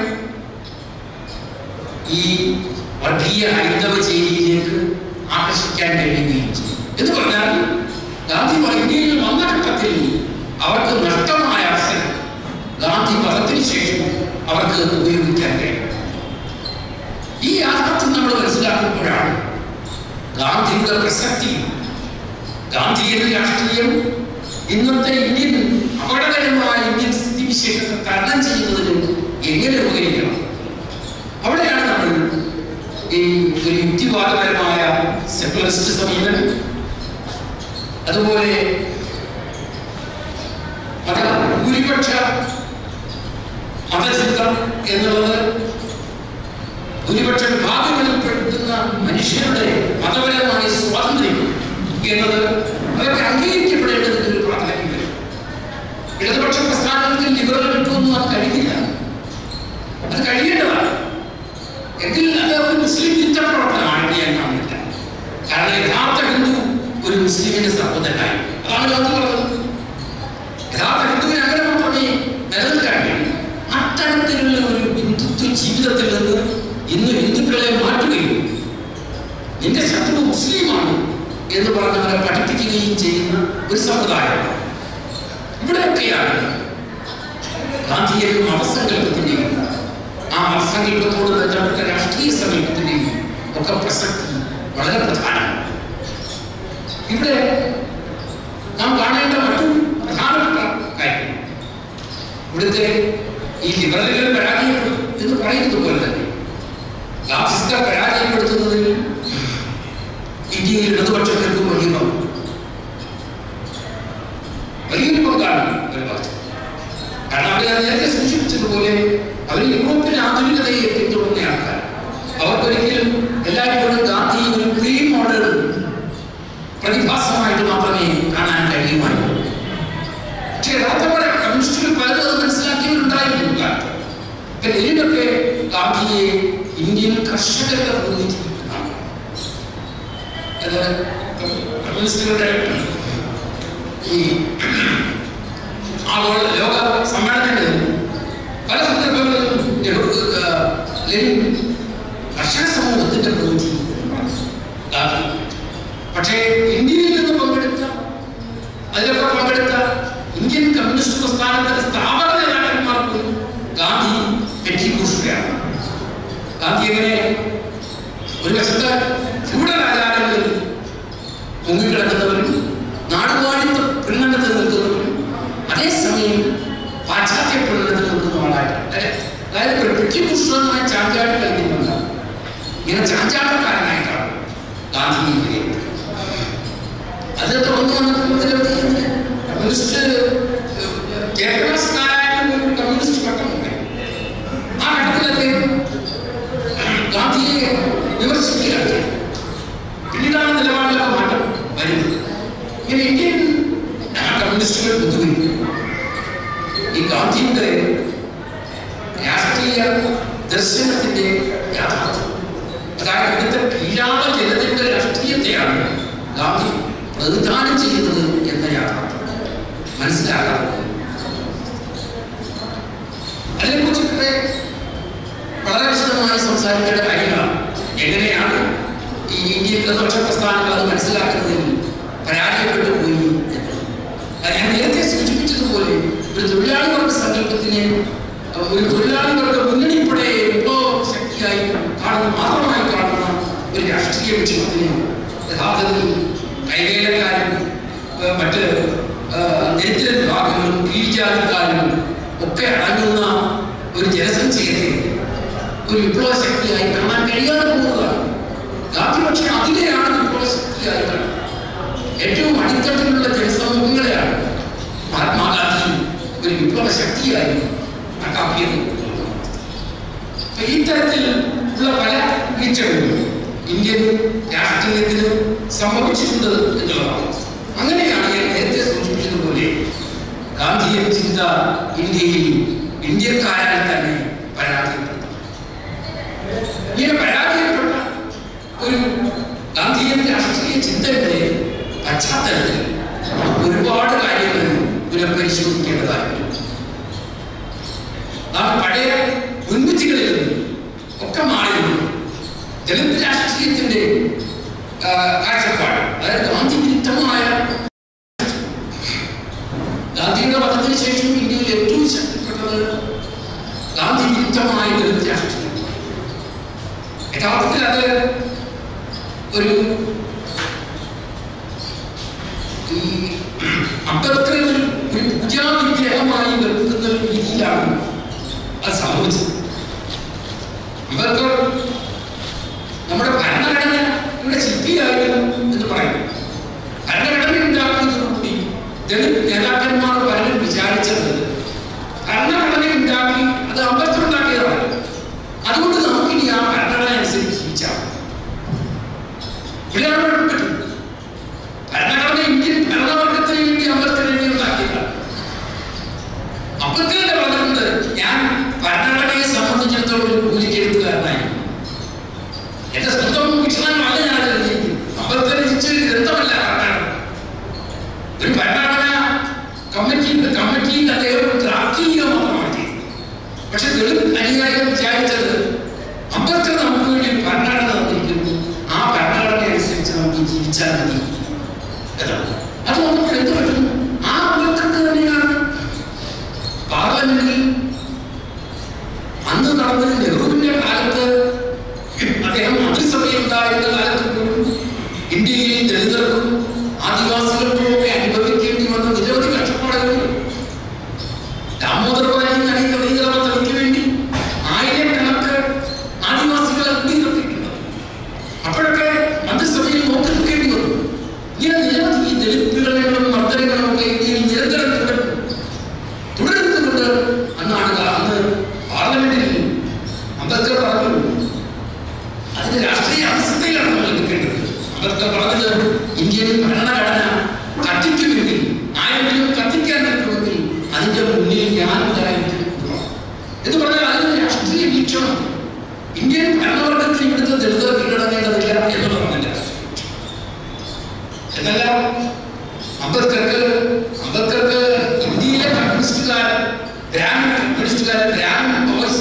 ഈ വർഗീയ ഹൈന്ദവ ചേരിയിലേക്ക് ആകർഷിക്കാൻ കഴിയുകയും ചെയ്യും എന്ന് പറഞ്ഞാൽ ഗാന്ധി ഇന്ത്യയിൽ വന്ന ഘട്ടത്തിൽ അവർക്ക് നഷ്ടമായ അവസരം ഗാന്ധി വധത്തിന് ശേഷം അവർക്ക് ഉപയോഗിക്കാൻ കഴിയും ഈ യാഥാർത്ഥ്യം നമ്മൾ മനസ്സിലാക്കുമ്പോഴാണ് ഗാന്ധിയുടെ പ്രസക്തി ഗാന്ധിയൻ രാഷ്ട്രീയം ഇന്നത്തെ ഇന്ത്യൻ അപകടകരമായ ഇന്ത്യൻ സ്ഥിതിവിശേഷത്തെ തരണം ചെയ്യുന്നതിന് എങ്ങനെ ഉപകരിക്കണം അവിടെയാണ് നമ്മൾ ഈ ഒരു യുക്തിവാദപരമായ സെക്കുലറിസ്റ്റ് സമീപനം അതുപോലെ മത ഭൂരിപക്ഷ മതചിന്ത എന്നുള്ളത് ഭൂരിപക്ഷ വിഭാഗങ്ങളിൽ പെടുത്തുന്ന മനുഷ്യരുടെ മതപരമായ സ്വാതന്ത്ര്യം എന്നത് അതൊക്കെ അംഗീകരിക്കപ്പെടേണ്ടതിന് ഒരു പ്രാധാന്യം വരും ഇടതുപക്ഷ പ്രസ്ഥാനത്തിൽ ലിബറൽ കിട്ടുമെന്ന് അത് കഴിയില്ല അത് കഴിയേണ്ടതാണ് എങ്കിൽ അത് ഒരു മുസ്ലിം വിരുദ്ധ പ്രവർത്തനമാണ് ഞാൻ കാണുന്നില്ല കാരണം യഥാർത്ഥ ഹിന്ദു ഒരു മുസ്ലിമിന്റെ സഹോദരനായി അതാണ് ഗാന്ധി പറഞ്ഞത് യഥാർത്ഥ ഹിന്ദുവിന് അങ്ങനെ മാത്രമേ നിലനിൽക്കാൻ കഴിയൂ അത്തരത്തിലുള്ള ഒരു ഹിന്ദുത്വ ജീവിതത്തിൽ നിന്ന് ഇന്ന് ഹിന്ദുക്കളെ മാറ്റുകയും നിന്റെ ശത്രു മുസ്ലിമാണ് എന്ന് പറഞ്ഞവരെ പഠിപ്പിക്കുകയും ചെയ്യുന്ന ഒരു സമുദായം ഇവിടെയൊക്കെയാണ് ഗാന്ധിയൻ മതസങ്കല്പത്തിന്റെയും ആ മതസങ്കല്പത്തോട് ബന്ധപ്പെട്ട രാഷ്ട്രീയ സങ്കല്പത്തിന്റെയും ഒക്കെ പ്രസക്തി വളരെ പ്രധാനമാണ് ഇവിടെ നാം കാണേണ്ട മറ്റൊരു പ്രധാനപ്പെട്ട കാര്യം ഇവിടുത്തെ ഈ ലിബറലുകൾ പരാജയപ്പെടും എന്ന് പറയുന്നത് പോലെ തന്നെ ഗാസിസ്ത പരാജയപ്പെടുത്തുന്നതിൽ ഇന്ത്യയിൽ ഇടതുപക്ഷങ്ങൾക്ക് വലിയ പങ്കുണ്ട് വലിയൊരു പങ്കാണ് ഒരു ഭാഗത്ത് കാരണം അവർ ഞാൻ നേരത്തെ സൂചിപ്പിച്ചതുപോലെ അവർ യൂറോപ്യൻ ആധുനികതയെ പിന്തുടർന്ന ആൾക്കാർ അവർക്കൊരിക്കലും എല്ലായ്പ്പോഴും ഗാന്ധി ഒരു പ്രീ മോഡേൺ പ്രതിഭാസമായിട്ട് മാത്രമേ കാണാൻ കഴിയുമായിരുന്നു പക്ഷേ യഥാർത്ഥമായ കമ്മ്യൂണിസ്റ്റുകൾ പലരും അത് മനസ്സിലാക്കിയവരുണ്ടായിരുന്നു കാലത്ത് ഇപ്പൊ ലെനിനൊക്കെ ഗാന്ധിയെ ഇന്ത്യൻ കർഷകരുടെ പ്രതിനിധിയാണ് അത് കമ്മ്യൂണിസ്റ്റുകളുടെ ഈ ആഗോള ലോക സമ്മേളനങ്ങളിൽ പല സന്ദർഭങ്ങളിലും നെഹ്റു ആ, ലെനിൻ കർഷക സമൂഹത്തിന്റെ പ്രതിനിധി എന്ന് പറഞ്ഞു. ഗാന്ധി പക്ഷേ ഇന്ത്യയിൽ നിന്ന് പങ്കെടുത്ത അതിലൊക്കെ പങ്കെടുത്ത ഇന്ത്യൻ കമ്മ്യൂണിസ്റ്റ് പ്രസ്ഥാനത്തിന്റെ സ്ഥാപക നേതാക്കന്മാർക്ക് ഗാന്ധി പെറ്റിക്കൂട്ടുകയാണ് ഗാന്ധി എങ്ങനെ ഒരു വശത്ത് ഫ്യൂഡൽ ആചാരങ്ങളിൽ മുങ്ങിക്കിടക്കുന്നവരും നാടുവാഴിത്ത പ്രീണനത്തിൽ നിൽക്കുന്നവരും അതേസമയം പാശ്ചാത്യ പ്രീണനത്തിൽ നിൽക്കുന്ന ആളായിട്ടാണ് അല്ലെ അതായത് ഒരു പെറ്റിക്കൂഷണമായ ചാഞ്ചാട്ട് കളിക്കുന്നുണ്ട് ഇങ്ങനെ ചാഞ്ചാട്ടക്കാരനായിട്ടാണ് ഗാന്ധി വിലയിരുത്തുന്നത് അതിനെ തുടർന്ന് വന്നിട്ടുള്ള നിരവധി കമ്മ്യൂണിസ്റ്റ് കേരളസ്ഥാനായിട്ട് ഒരു കമ്മ്യൂണിസ്റ്റ് ഘട്ടമുണ്ട് ആ ഘട്ടത്തിൽ അദ്ദേഹം ഗാന്ധിയെ വിമർശിക്കുകയാണ് ചെയ്തത്. പിന്നീടാണ് നിലപാടിലൊക്കെ മാറ്റം വരുന്നത് ഇങ്ങനെ ഇന്ത്യൻ കമ്മ്യൂണിസ്റ്റുകൾ പൊതുവെ ഈ ഗാന്ധിയുടെ രാഷ്ട്രീയ ദർശനത്തിന്റെ യാഥാർത്ഥ്യം അതായത് ഇവിടുത്തെ കീഴാള ജനതയുടെ രാഷ്ട്രീയത്തെയാണ് ഗാന്ധി പ്രതിദാനം ചെയ്യുന്നത് എന്ന യാഥാർത്ഥ്യം മനസ്സിലാകാതെ അതിനെക്കുറിച്ചൊക്കെ വളരെ വിശദമായി സംസാരിക്കേണ്ട കാര്യങ്ങളാണ് എങ്ങനെയാണ് ഈ ഇന്ത്യൻ പ്രതിപക്ഷ പ്രസ്ഥാനങ്ങൾ അത് മനസ്സിലാക്കുന്നതിൽ പരാജയപ്പെട്ടു പോയി എന്നത് അത് ഞാൻ നേരത്തെ സൂചിപ്പിച്ചതുപോലെ ഒരു തൊഴിലാളി വർഗ സങ്കല്പത്തിനെ അഹ് ഒരു തൊഴിലാളി വർഗ മുന്നണിപ്പടെ വിപ്ലവ ശക്തിയായി കാണുന്ന മാത്രമായി കാണുന്ന ഒരു രാഷ്ട്രീയ വീക്ഷണത്തിന് യഥാർത്ഥത്തിൽ കൈവേലക്കാരും ഏഹ് മറ്റ് ഏഹ് ദരിദ്ര വിഭാഗങ്ങളും കീഴ്ജാതിക്കാരും ഒക്കെ അടങ്ങുന്ന ഒരു ജനസഞ്ചയത്തെ ഒരു വിപ്ലവ ശക്തിയായി കാണാൻ കഴിയാതെ പോകുന്നതാണ് ഗാന്ധി പക്ഷേ അതിനെയാണ് വിപ്ലവ ശക്തിയായി കാണുന്നത് ഏറ്റവും അടിത്തട്ടിലുള്ള ജനസമൂഹങ്ങളെയാണ് മഹാത്മാഗാന്ധി ഒരു വിപ്ലവ ശക്തിയായി കണക്കാക്കിയത് അപ്പൊ ഈ തരത്തിൽ ഉള്ള പല വീഴ്ചകളും ഇന്ത്യൻ രാഷ്ട്രീയത്തിന് സംഭവിച്ചിട്ടുണ്ട് എന്നുള്ളതാണ് അങ്ങനെയാണ് ഞാൻ നേരത്തെ സൂചിപ്പിച്ചതുപോലെ ഗാന്ധിയൻ ചിന്ത ഇന്ത്യയിൽ ഇന്ത്യക്കാരാൽ തന്നെ പരാജയപ്പെട്ടു ഇങ്ങനെ പരാജയപ്പെട്ട ഒരു ഗാന്ധിയൻ രാഷ്ട്രീയ ചിന്തയുടെ പശ്ചാത്തലത്തിൽ ഒരുപാട് കാര്യങ്ങൾ പുനഃപരിശോധിക്കേണ്ടതായി വരും നാം പഴയ മുൻവിധികളിൽ നിന്ന് ഒക്കെ മാറി ദളിത് രാഷ്ട്രീയത്തിന്റെ ആ, കാഴ്ചപ്പാട് അതായത് ഗാന്ധി വിരുദ്ധമായ ഗാന്ധിയുടെ വധത്തിന് ശേഷം ഇന്ത്യയിൽ ഏറ്റവും ശക്തിപ്പെട്ടത് ഗാന്ധി വിരുദ്ധമായ ദളിത് രാഷ്ട്രീയം യഥാർത്ഥത്തിൽ അത് ഒരു ഈ അംബേദ്കറെ ഒരു ഒരു പൂജാവിഗ്രഹമായി വെക്കുന്ന രീതിയിലാണ് അത് സംഭവിച്ചത് അംബേദ്കർ നമ്മുടെ ഭരണഘടനയുടെ ശില്പിയായിരുന്നു എന്ന് പറയുന്നു ഭരണഘടന ഉണ്ടാക്കുന്നതോടുകൂടി ദളിത് നേതാക്കന്മാർ പലരും വിചാരിച്ചത് ഭരണഘടന ഉണ്ടാക്കി അത് അംബേദ്കർ ഉണ്ടാക്കിയതാണ് അതുകൊണ്ട് നമുക്കിനി ആ ഭരണഘടന അനുസരിച്ച് ജീവിച്ചാൽ മതി. ഇവിടെയാണ് കുഴപ്പം പറ്റുന്നത് ഭരണഘടന ഇന്ത്യൻ ഭരണവർഗത്തിന് വേണ്ടി അംബേദ്കർ എഴുതി ഉണ്ടാക്കിയതാണ് അംബേദ്കറിന്റെ പറഞ്ഞിട്ടുണ്ട് ഞാൻ ഭരണഘടനയെ സംബന്ധിച്ചിടത്തോളം ഒരു കൂലിക്കെഴുത്തുകാരനായി എന്റെ സ്വന്തം വീക്ഷണങ്ങളല്ല ഞാൻ അതിൽ എഴുതിയിരിക്കുന്നത് അംബേദ്കർ രചിച്ചൊരു ഗ്രന്ഥമല്ല ഭരണഘടന ഒരു ഭരണഘടന കമ്മിറ്റി കമ്മിറ്റിയിൽ അദ്ദേഹം ഡ്രാഫ്റ്റ് ചെയ്യുക മാത്രമാണ് ചെയ്തത് പക്ഷെ ദളിത് അനുയായികൾ വിചാരിച്ചത് അംബേദ്കർ നമുക്ക് വേണ്ടി ഒരു ഭരണഘടന തന്നിരിക്കുന്നു ആ ഭരണഘടന അനുസരിച്ച് നമുക്ക് ജീവിച്ചാൽ ഇന്ത്യയിൽ ദളിതർക്കും ആദിവാസികൾക്കും ഒക്കെ അനുഭവിക്കേണ്ടി വന്ന നിരവധി കഷ്ടപ്പാടുകളുണ്ട് ദാമോദരവാരി നദീ നദീകരണ തനിക്ക് വേണ്ടി ആയിരക്കണക്ക് ആദിവാസികളെ കുടിയിറക്കിയിട്ടുണ്ട് അപ്പോഴൊക്കെ മന്ത്രിസഭയിൽ നോക്കി നിൽക്കേണ്ടി വന്നു ഇങ്ങനെ നിരവധി ദളിതുകളും മർദ്ദനങ്ങളും ഒക്കെ ഇന്ത്യയിൽ നിരന്തരം തുടരുന്നു തുടരുന്നുകൊണ്ട് അന്നാണ് അന്ന് പാർലമെന്റിൽ അംബേദ്കർ പറഞ്ഞു അതിന്റെ രാഷ്ട്രീയ അവസ്ഥയിലാണ് നമ്മൾ നിൽക്കേണ്ടത് അംബേദ്കർ പറഞ്ഞത് ഇന്ത്യൻ ഭരണഘടന കത്തിക്കുമെങ്കിൽ ആരെങ്കിലും കത്തിക്കാൻ നിൽക്കുമെങ്കിൽ അതിന്റെ മുന്നിൽ ഞാൻ ഉണ്ടായിരിക്കും എന്ന് പറഞ്ഞാൽ അതിന് രാഷ്ട്രീയ വീക്ഷണം ഇന്ത്യൻ ഭരണവർഗത്തിൽ ഇവിടുത്തെ ദളിതർ കീഴടങ്ങേണ്ടതില്ല എന്നുള്ളതാണ് എന്നല്ല അംബേദ്കർക്ക് അംബേദ്കർക്ക് ഇന്ത്യയിലെ കമ്മ്യൂണിസ്റ്റുകാർ ഗ്രാമീണ കമ്മ്യൂണിസ്റ്റുകാർ ഗ്രാമീണ ബോയ്സ്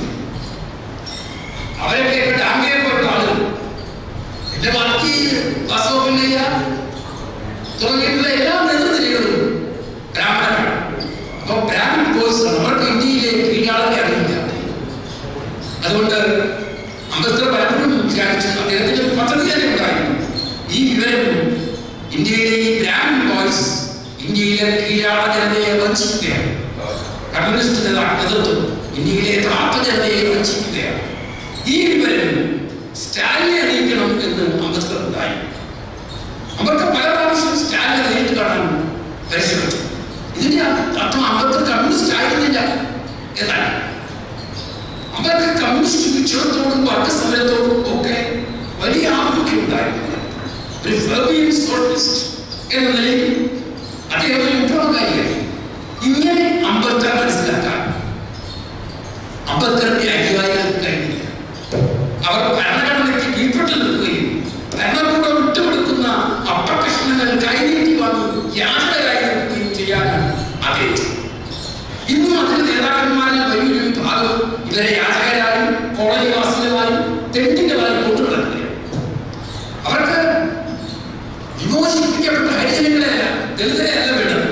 അവരൊക്കെ ഇപ്പൊ ഡാമിയെ പോലുള്ള ആളുകൾ എന്റെ ബാക്കി വാസവപിള്ളയ്യ തുടങ്ങിയിട്ടുള്ള എല്ലാ നേതൃനിരകളും ബ്രാഹ്മണരാണ് അപ്പൊ ബ്രാഹ്മൺ ബോയ്സ് അവർക്ക് ഇന്ത്യയിലെ കീഴാളെ അറിയില്ല അതുകൊണ്ട് അംബേദ്കർ പലപ്പോഴും വിചാരിച്ചു അദ്ദേഹത്തിന് ഒരു പദ്ധതി തന്നെ ഉണ്ടായിരുന്നു ഈ വിവരം ഇന്ത്യയിലെ ഈ ബ്രാഹ്മൺ ബോയ്സ് ഇന്ത്യയിലെ കീഴാള ജനതയെ വഞ്ചിക്കുകയാണ് കമ്മ്യൂണിസ്റ്റ് നേതാ- നേതൃത്വം ഇന്ത്യയിലെ യഥാർത്ഥ ജനതയെ വഞ്ചിക്കുകയാണ് ഈ വിവരം സ്റ്റാലിനെ അറിയിക്കണം എന്ന് അംബേദ്കർ ഉണ്ടായി അവർക്ക് പല പ്രാവശ്യം സ്റ്റാലിനെ നേരിട്ട് കാണാൻ പരിശ്രമിച്ചു ഇതിന്റെ അർത്ഥം അംബേദ്കർ കമ്മ്യൂണിസ്റ്റ് ആയിരുന്നില്ല എന്നാണ് അവർക്ക് കമ്മ്യൂണിസ്റ്റ് വീക്ഷണത്തോടും വർഗസമരത്തോടും ഒക്കെ വലിയ ആഭിമുഖ്യം ഉണ്ടായിരുന്നു ഒരു ഫെർബിയൻ സോഷ്യലിസ്റ്റ് എന്ന നിലയിൽ അദ്ദേഹം ഒരു വിപ്ലവകാരിയായി ഇങ്ങനെ അംബേദ്കർ മനസ്സിലാക്കാൻ അംബേദ്കറിന്റെ അനുയായികൾക്ക് കഴിഞ്ഞില്ല അവർ ഭരണഘടനയ്ക്ക് കീഴ്പ്പെട്ട് നിൽക്കുകയും ഭരണകൂടം വിട്ടുകൊടുക്കുന്ന അപ്പകഷ്ണങ്ങൾ കൈനീട്ടി വാങ്ങി യാത്രയായി നിൽക്കുകയും ചെയ്യാനാണ് അദ്ദേഹം ഇന്നും അതിന്റെ നേതാക്കന്മാരിൽ വലിയൊരു വിഭാഗം ഇവരെ യാചകരായും കോളനിവാസികളായും തെണ്ടികളായും കൊണ്ടുനടക്കുകയാണ് അവർക്ക് വിമോചിപ്പിക്കപ്പെട്ട ഹരിജനങ്ങളെയല്ല ദളിതരെയല്ല വേണ്ടത്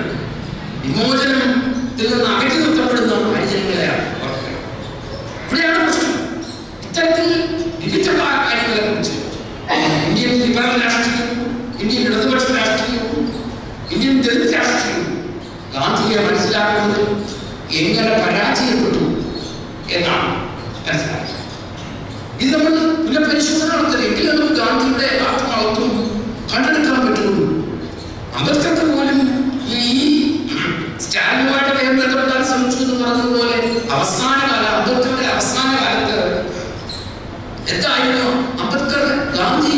വിമോചനത്തിൽ നിന്ന് അകറ്റി നിർത്തപ്പെടുന്ന ഹരിജനങ്ങളെയാണ് അവർക്ക് ഇവിടെയാണ് പ്രശ്നം ഇത്തരത്തിൽ വിവിധ കാര്യങ്ങളെ കുറിച്ച് ഇന്ത്യൻ ലിബറൽ രാഷ്ട്രീയം ഇന്ത്യൻ ഇടതുപക്ഷ രാഷ്ട്രീയം ഇന്ത്യൻ ദളിത് രാഷ്ട്രീയം ഗാന്ധിയെ മനസ്സിലാക്കുന്നത് എങ്ങനെ പരാജയപ്പെട്ടു എന്നാണ് മനസ്സിലാക്കുന്നത് ഇത് നമ്മൾ പുനഃപരിശോധന നടത്തരുത് എങ്കിലും നമുക്ക് ഗാന്ധിയുടെ യഥാർത്ഥ മഹത്വം കണ്ടെടുക്കാൻ പറ്റുള്ളൂ അംബേദ്കർക്ക് പോലും ഈ സ്റ്റാലിനുമായിട്ട് അദ്ദേഹം ബന്ധപ്പെടാൻ ശ്രമിച്ചു എന്ന് പറഞ്ഞതുപോലെ അവസാന കാല അംബേദ്കറുടെ അവസാന കാലത്ത് എന്തായിരുന്നു അംബേദ്കർ ഗാന്ധി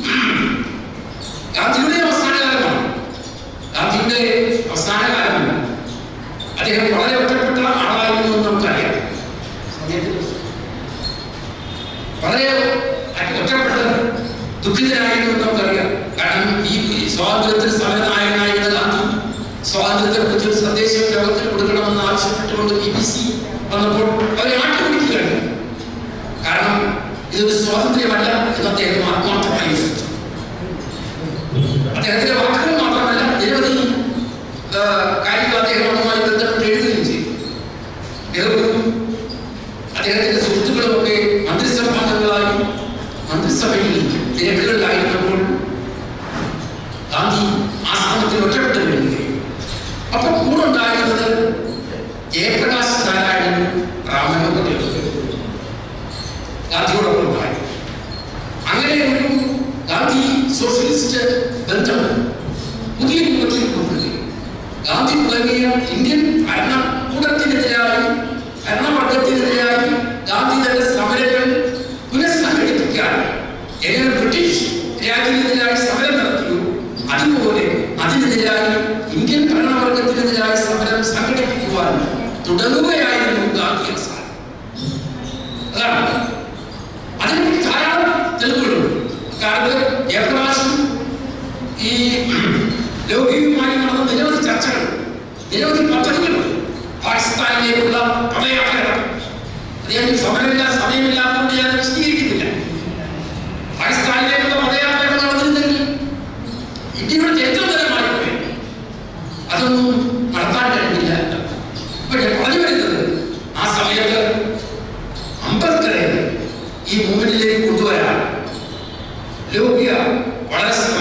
ഗാന്ധിയുടെ അവസാന കാലമാണ് ഗാന്ധിയുടെ അവസാന കാലമല്ല അദ്ദേഹം വളരെ ഒറ്റപ്പെട്ട ആളായിരുന്നു എന്ന് നമുക്കറിയാം സമയത്തിൽ വളരെ ഒറ്റപ്പെട്ട ദുഃഖിതനായിരുന്നു എന്ന് നമുക്കറിയാം കാരണം ഈ സ്വാതന്ത്ര്യത്തിന് സമരനായകനായിരുന്ന ഗാന്ധി സ്വാതന്ത്ര്യത്തെ കുറിച്ച് ഒരു സന്ദേശം ലോകത്തിന് കൊടുക്കണമെന്ന് ആവശ്യപ്പെട്ടുകൊണ്ട് ബി ബി സി വന്നപ്പോൾ അവരെ ആട്ടിപ്പിടിക്കുകയാണ് കാരണം ഇതൊരു സ്വാതന്ത്ര്യമല്ല എന്ന് അദ്ദേഹം ആത്മാർത്ഥമായി വിശ്വസിച്ചു അദ്ദേഹത്തിന്റെ വാക്കുകൾ മാത്രമല്ല നിരവധി ആ, കാര്യങ്ങൾ അദ്ദേഹം അതുമായി ബന്ധപ്പെട്ട് എഴുതുകയും ചെയ്തു അദ്ദേഹവും അദ്ദേഹത്തിന്റെ സുഹൃത്തുക്കളുമൊക്കെ മന്ത്രിസഭാംഗങ്ങളായി മന്ത്രിസഭയിൽ തിരക്കുകളിലായിരുന്നപ്പോൾ ഗാന്ധി ആശ്രമത്തിൽ ഒറ്റപ്പെട്ട് വീഴുകയും അപ്പൊ കൂടെ ഉണ്ടായിരുന്നത് ജയപ്രകാശ് നാരായണൻ റാമനോഹർ ഗാന്ധിയോടൊപ്പം ഉണ്ടായി അങ്ങനെ ഒരു ഗാന്ധി സോഷ്യലിസ്റ്റ് ബന്ധം പുതിയ രൂപത്തിൽ കൊണ്ടുവരികയും ഗാന്ധി തുടങ്ങിയ ഇന്ത്യൻ ഭരണകൂടത്തിനെതിരായി ഭരണവർഗത്തിനെതിരായി ഗാന്ധി തന്റെ സമരങ്ങൾ പുനഃസംഘടിപ്പിക്കാൻ എങ്ങനെ ബ്രിട്ടീഷ് രാജ്യത്തിനെതിരായി സമരം നടത്തിയോ അതുപോലെ അതിനെതിരായി ഇന്ത്യൻ ഭരണവർഗത്തിനെതിരായി സമരം സംഘടിപ്പിക്കുവാൻ തുടങ്ങുകയായിരുന്നു ഗാന്ധി അവസാനം അതാണ് അതിന് ധാരാളം തെളിവുകളുണ്ട് കാരണം ജയപ്രകാശും ഈ ലോകിയുമായി നടന്ന നിരവധി ചർച്ചകൾ നിരവധി പദ്ധതികൾ പാകിസ്ഥാനിലേക്കുള്ള പദയാത്രകൾ അത് ഞാൻ ഈ സമരമില്ല സമയമില്ലാത്തതുകൊണ്ട് ഞാൻ വിശദീകരിക്കുന്നില്ല പാകിസ്ഥാനിലേക്കുള്ള പദയാത്രകൾ നടന്നിരുന്നെങ്കിൽ ഇന്ത്യയുടെ ചരിത്രം തന്നെ മാറിപ്പോയി അതൊന്നും നടത്താൻ കഴിഞ്ഞില്ല അപ്പൊ ഞാൻ പറഞ്ഞു വരുന്നത് ആ സമയത്ത് അംബേദ്കറെ ഈ മൂവ്മെന്റിലേക്ക് കൊണ്ടുവരാൻ ലോക്യ വളരെ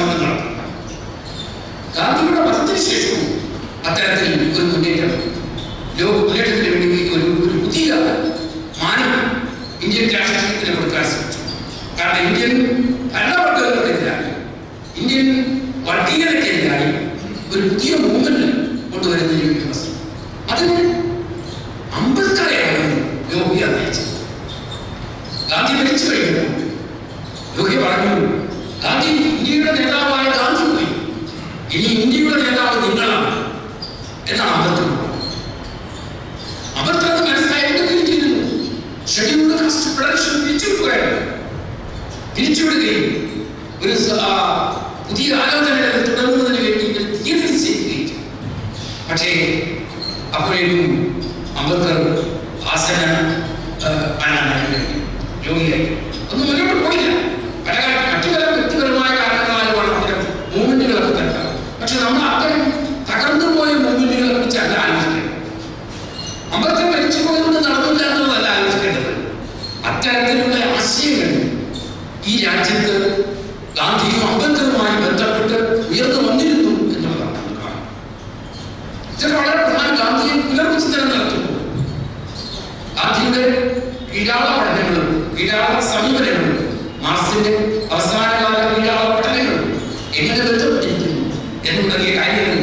അത്തരത്തിൽ ഒരു മുന്നേറ്റം ലോക മുന്നേറ്റത്തിന് വേണ്ടി ഒരു ഒരു പുതിയ മാനം ഇന്ത്യൻ രാഷ്ട്രീയത്തിന് കൊടുക്കാൻ ശ്രമിച്ചു കാരണം ഇന്ത്യൻ ഭരണവർഗങ്ങൾക്കെതിരായി ഇന്ത്യൻ വർഗീയതയ്ക്കെതിരായി ഒരു പുതിയ മൂവ്മെന്റ് കൊണ്ടുവരുന്നതിന് വേണ്ടി വന്നു അതിന് അംബേദ്കറെയാണ് യോഗിയ നയിച്ചത് ഗാന്ധി മരിച്ചു കഴിഞ്ഞു യോഗി പറഞ്ഞു ഗാന്ധി ഇന്ത്യയുടെ നേതാവായ ഗാന്ധി പോയി ഇനി ഇന്ത്യയുടെ നേതാവ് നിങ്ങളാണ് എന്നാണ് അംബേദ്കർ പറഞ്ഞത് അംബേദ്കർക്ക് മനസ്സിലായിട്ട് തിരിച്ചിരുന്നു ഷെഡ്യൂൾഡ് കാസ്റ്റ് ഫെഡറേഷൻ പിരിച്ചുവിടുകയാണ് പിരിച്ചുവിടുകയും ഒരു സ- ആ, പുതിയ ആലോചനകൾ തുടങ്ങുന്നതിന് വേണ്ടി ഇവർ തീയതി നിശ്ചയിക്കുകയും ചെയ്തു പക്ഷേ അപ്പോഴേക്കും അംബേദ്കർ ആസന ഭരണമായി രോഗിയായി ഒന്നും മുന്നോട്ട് പോയില്ല പല കാ- മറ്റു പല വ്യക്തിപരമായ കാരണങ്ങളാലുമാണ് അത്തരം മൂവ്മെന്റുകളൊക്കെ തന്നെ പക്ഷെ നമ്മൾ അത്തരം തകർന്നു പോയ മൂവ്മെന്റുകളെ കുറിച്ചല്ല ആലോചിക്കേണ്ടത് അമ്പലത്തിൽ മരിച്ചു പോയതുകൊണ്ട് നടന്നില്ല എന്നുള്ളതല്ല ആലോചിക്കേണ്ടത് അത്തരത്തിലുള്ള ആശയങ്ങൾ ഈ രാജ്യത്ത് ഗാന്ധിയും അംബേദ്കറുമായി ബന്ധപ്പെട്ട് ഉയർന്നു വന്നിരുന്നു എന്നുള്ളതാണ് നമ്മൾ കാണുന്നത് ഇതൊക്കെ വളരെ പ്രധാന ഗാന്ധിയെ പുനർവിചിന്തനം നടത്തുന്നു ഗാന്ധിയുടെ കീഴാള പഠനങ്ങളും കീഴാള സമീപനങ്ങളും മാർക്സിന്റെ അവസാനകാല കീഴാള പഠനങ്ങളും എങ്ങനെ ബന്ധപ്പെട്ടിരിക്കുന്നു എന്ന് തുടങ്ങിയ കാര്യങ്ങൾ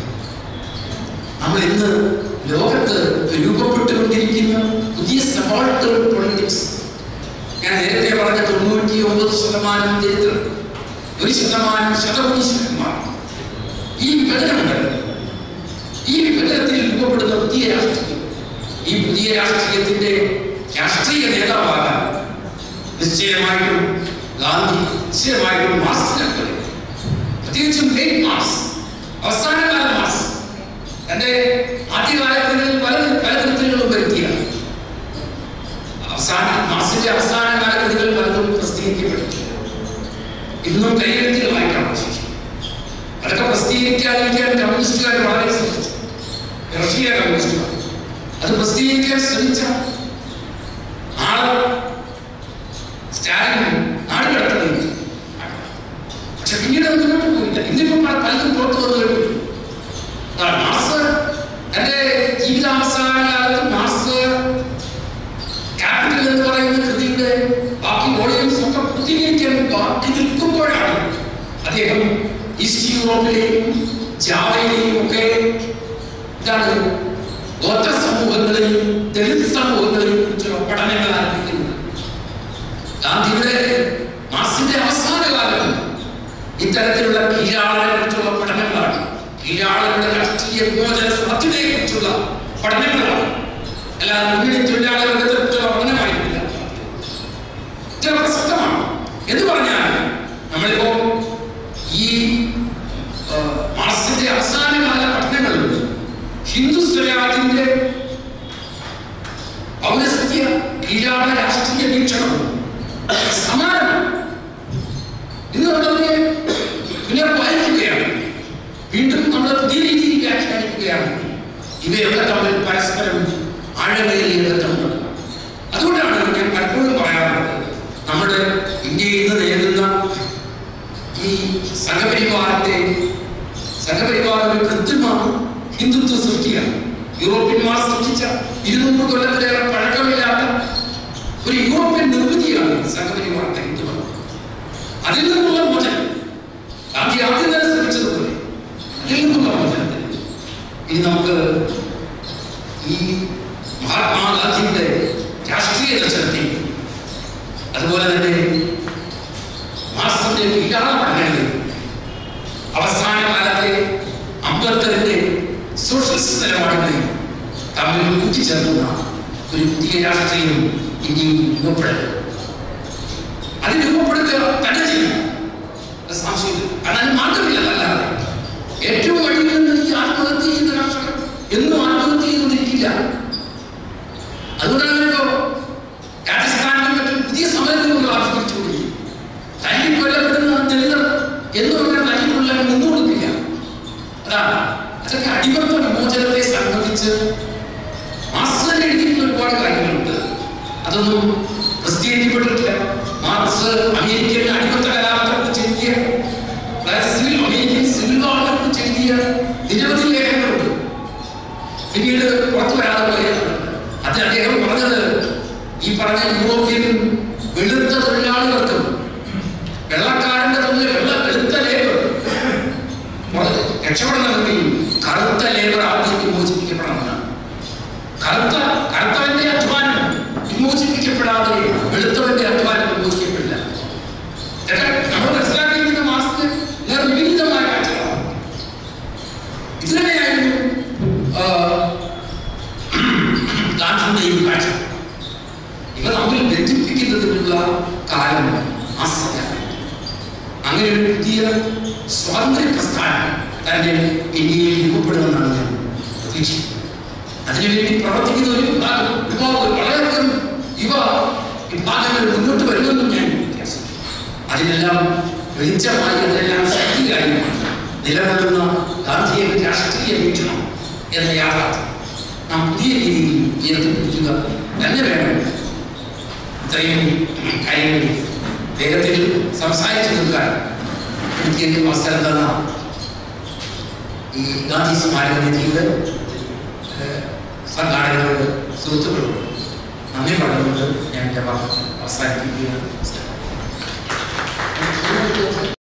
നമ്മൾ ഇന്ന് ലോകത്ത് രൂപപ്പെട്ടുകൊണ്ടിരിക്കുന്ന പുതിയ സബാൾട്ടർ പൊളിറ്റിക്സ് ഞാൻ നേരത്തെ പറഞ്ഞ തൊണ്ണൂറ്റി ഒമ്പത് ശതമാനം ദരിദ്രർ ഒരു ശതമാനം ശതകോടീശ്വരന്മാർ ഈ വിഭജനമുണ്ടല്ലോ ഈ വിഭജനത്തിൽ രൂപപ്പെടുന്ന പുതിയ രാഷ്ട്രീയം ഈ പുതിയ രാഷ്ട്രീയത്തിന്റെ രാഷ്ട്രീയ നേതാവാകാൻ നിശ്ചയമായിട്ടും ഗാന്ധി നിശ്ചയമായിട്ടും മാർക്സിനെ പ്രത്യേകിച്ചും ലേറ്റ് മാർക്സ് അവസാനകാല മാർക്സ് തന്റെ ആദ്യകാലങ്ങളിൽ പല പല കൃത്യങ്ങളും വരുത്തിയാണ് അവസാന മാർക്സിന്റെ അവസാന കാലകൃതികൾ പലതും പ്രസിദ്ധീകരിക്കപ്പെട്ടിട്ടില്ല ഇന്നും കൈയെഴുത്തുകളായിട്ടാണ് അവശേഷിക്കുന്നത് അതൊക്കെ പ്രസിദ്ധീകരിക്കാതിരിക്കാൻ കമ്മ്യൂണിസ്റ്റുകാർ വളരെ ശ്രമിച്ചു റഷ്യ കമ്മ്യൂണിസ്റ്റുകാർ അത് പ്രസിദ്ധീകരിക്കാൻ ശ്രമിച്ച ആള് സ്റ്റാലിൻ നാട് കടത്തുന്നുണ്ട് പക്ഷെ പിന്നീട് അത് മുന്നോട്ട് പോയില്ല ഇന്നിപ്പം പല- പലതും പുറത്തു വന്നു കഴിഞ്ഞു ആ മാർസ് തന്റെ ജീവിതാവസാന കാലത്ത് മാർസ് ക്യാപിറ്റൽ എന്ന് പറയുന്ന കൃതിയുടെ ബാക്കി വോളിയംസ് ഒക്കെ പൂർത്തീകരിക്കാൻ ബാക്കി നിൽക്കുമ്പോഴാണ് അദ്ദേഹം ഈസ്റ്റ് യൂറോപ്പിലെയും ജാവയിലെയും ഒക്കെ ഇതാണ് ഗോത്ര സമൂഹങ്ങളെയും ദളിത് സമൂഹങ്ങളെയും കുറിച്ചുള്ള പഠനങ്ങൾ ആരംഭിക്കുന്നത് ഗാന്ധിയുടെ മാർസിന്റെ അവസാന കാലം ഇത്തരത്തിലുള്ള കീഴാളനെ കുറിച്ചുള്ള പഠനങ്ങളാണ് കീഴാളരുടെ രാഷ്ട്രീയ വിമോചന സാധ്യതയെ കുറിച്ചുള്ള പഠനങ്ങളാണ് അല്ലാതെ മുന്നണി തൊഴിലാളി വർഗത്തെ കുറിച്ചുള്ള പഠനമായിട്ടില്ല ഇത് പ്രസക്തമാണ് എന്ന് പറഞ്ഞാൽ നമ്മളിപ്പോ ഈ ആ, മാർസിന്റെ അവസാന കാല പഠനങ്ങളിൽ ഹിന്ദു സ്വരാജിന്റെ പൗരസ്ത്യ കീഴാള രാഷ്ട്രീയ വീക്ഷണം സമാനമാണ് ഇന്ന് നമ്മളതിനെ പുനർവായിക്കുകയാണ് വീണ്ടും നമ്മൾ പുതിയ രീതിയിൽ വ്യാഖ്യാനിക്കുകയാണ് ഇവയൊക്കെ തമ്മിൽ പരസ്പരം ആഴമേറിയ ബന്ധമുണ്ട് അതുകൊണ്ടാണ് ഞാൻ പലപ്പോഴും പറയാറുള്ളത് നമ്മുടെ ഇന്ത്യയിൽ നിന്ന് നേരിടുന്ന ഈ സംഘപരിവാറിന്റെ സംഘപരിവാർ ഒരു കൃത്രിമ ഹിന്ദുത്വ സൃഷ്ടിയാണ് യൂറോപ്യന്മാർ സൃഷ്ടിച്ച ഇരുന്നൂറ് കൊല്ലത്തിലേറെ പഴക്കമില്ലാത്ത ഒരു യൂറോപ്യൻ നിർമ്മിതിയാണ് സംഘപരിവാറിന്റെ ഹിന്ദുമതം അതിൽ നിന്നുള്ള മോചനം ഗാന്ധി ആദ്യം തന്നെ ശ്രമിച്ചതുപോലെ അതിൽ നിന്നുള്ള മോചനത്തിന് ഇനി നമുക്ക് ഈ മഹാത്മാഗാന്ധിയുടെ രാഷ്ട്രീയ ദർശനത്തെ അതുപോലെ തന്നെ മാർക്സിന്റെ വികാര പഠനങ്ങളിൽ അവസാന കാലത്തെ അംബേദ്കറിന്റെ സോഷ്യലിസ്റ്റ് നിലപാടുകളെയും തമ്മിൽ കൂട്ടിച്ചേർക്കുന്ന ഒരു പുതിയ രാഷ്ട്രീയം ഇനിയും രൂപപ്പെടരുത് അത് രൂപപ്പെടുത്തുക തന്നെ ചെയ്യണം അത് സംശയമില്ല കാരണം അതിന് മാർഗമില്ല അല്ലാതെ ഏറ്റവും അടിയിൽ നിന്ന് ഈ ആത്മഹത്യ ചെയ്യുന്ന രാഷ്ട്രം എന്നും ആത്മഹത്യ ചെയ്തുകൊണ്ടിരിക്കില്ല അതുകൊണ്ടാണ് ഇപ്പോ രാജസ്ഥാനിലും മറ്റും പുതിയ സമരങ്ങൾ ആവിഷ്കരിച്ചുകൊണ്ടിരിക്കും തല്ലി കൊല്ലപ്പെടുന്ന ദളിതർ എന്ന് പറഞ്ഞാൽ തല്ലിക്കൊല്ലാൻ നിന്നുകൊടുക്കില്ല അതാണ് അതൊക്കെ അടിമത്ത വിമോചനത്തെ സംബന്ധിച്ച് മാർക്സ് എഴുതിയിട്ടുള്ള ഒരുപാട് കാര്യങ്ങളുണ്ട് അതൊന്നും പ്രസിദ്ധീകരിക്കപ്പെട്ടിട്ടില്ല മാർക്സ് അമേരിക്കൻ അടിമത്ത കലാപത്തെക്കുറിച്ച് എഴുതിയ അതായത് സിവിൽ അമേരിക്കൻ സിവിൽ വാറിനെ കുറിച്ച് എഴുതിയ നിരവധി ലേഖനങ്ങളുണ്ട് പിന്നീട് പുറത്തു വരാതെ പോയത് അത് അദ്ദേഹം പറഞ്ഞത് ഈ പറഞ്ഞ യൂറോപ്യൻ വെളുത്ത തൊഴിലാളികൾക്കും വെള്ളക്കാരന്റെ തൊഴിൽ വെള്ള വെളുത്ത ലേബർ രക്ഷപ്പെടണമെങ്കിൽ കറുത്ത ലേബർ ആദ്യം വിമോചിപ്പിക്കപ്പെടണമെന്നാണ് കറുത്ത കറുത്തവന്റെ അധ്വാനം വിമോചിപ്പിക്കപ്പെടാതെ വെളുത്തവന്റെ അധ്വാനം വിമോചിക്കപ്പെടില്ല ഇതൊക്കെ നമ്മൾ മനസ്സിലാക്കിയിരിക്കുന്ന മാസത്തിൽ ഇങ്ങനെ വിപരീതമായ കാഴ്ചകളാണ് ഇത് തന്നെയായിരുന്നു ആ, ഗാന്ധിയുടെയും കാഴ്ച ഇവ തമ്മിൽ ബന്ധിപ്പിക്കുന്നതിനുള്ള കാലം മാസമാണ് അങ്ങനെ ഒരു പുതിയ സ്വാതന്ത്ര്യ പ്രസ്ഥാനം തന്റെ ഇന്ത്യയിൽ രൂപപ്പെടുമെന്നാണ് ഞാൻ പ്രതീക്ഷിക്കുന്നത് അതിനുവേണ്ടി പ്രവർത്തിക്കുന്ന ഒരു വിഭാഗം യുവാക്കൾ വളരെയധികം യുവ വിഭാഗങ്ങൾ മുന്നോട്ട് വരുമെന്നും ഞാൻ വിശ്വസിക്കുന്നു അതിനെല്ലാം വെളിച്ചമായി അതിനെല്ലാം ശക്തിയായി നിലകൊള്ളുന്ന ഗാന്ധിയെ രാഷ്ട്രീയ വീക്ഷണം എന്ന യാഥാർത്ഥ്യം നാം പുതിയ രീതിയിൽ ഉയർത്തിപ്പിടിക്കുക തന്നെ വേണം ഇത്രയും കാര്യങ്ങൾ വേഗത്തിൽ സംസാരിച്ചു നിൽക്കാൻ എനിക്ക് അവസരം തന്ന ഈ ഗാന്ധി സ്മാരക നിധിയുടെ ഏഹ്, സംഘാടകരോട് സുഹൃത്തുക്കളോട് നന്ദി പറഞ്ഞുകൊണ്ട് ഞാൻ എൻ്റെ വാക്ക് അവസാനിപ്പിക്കുകയാണ്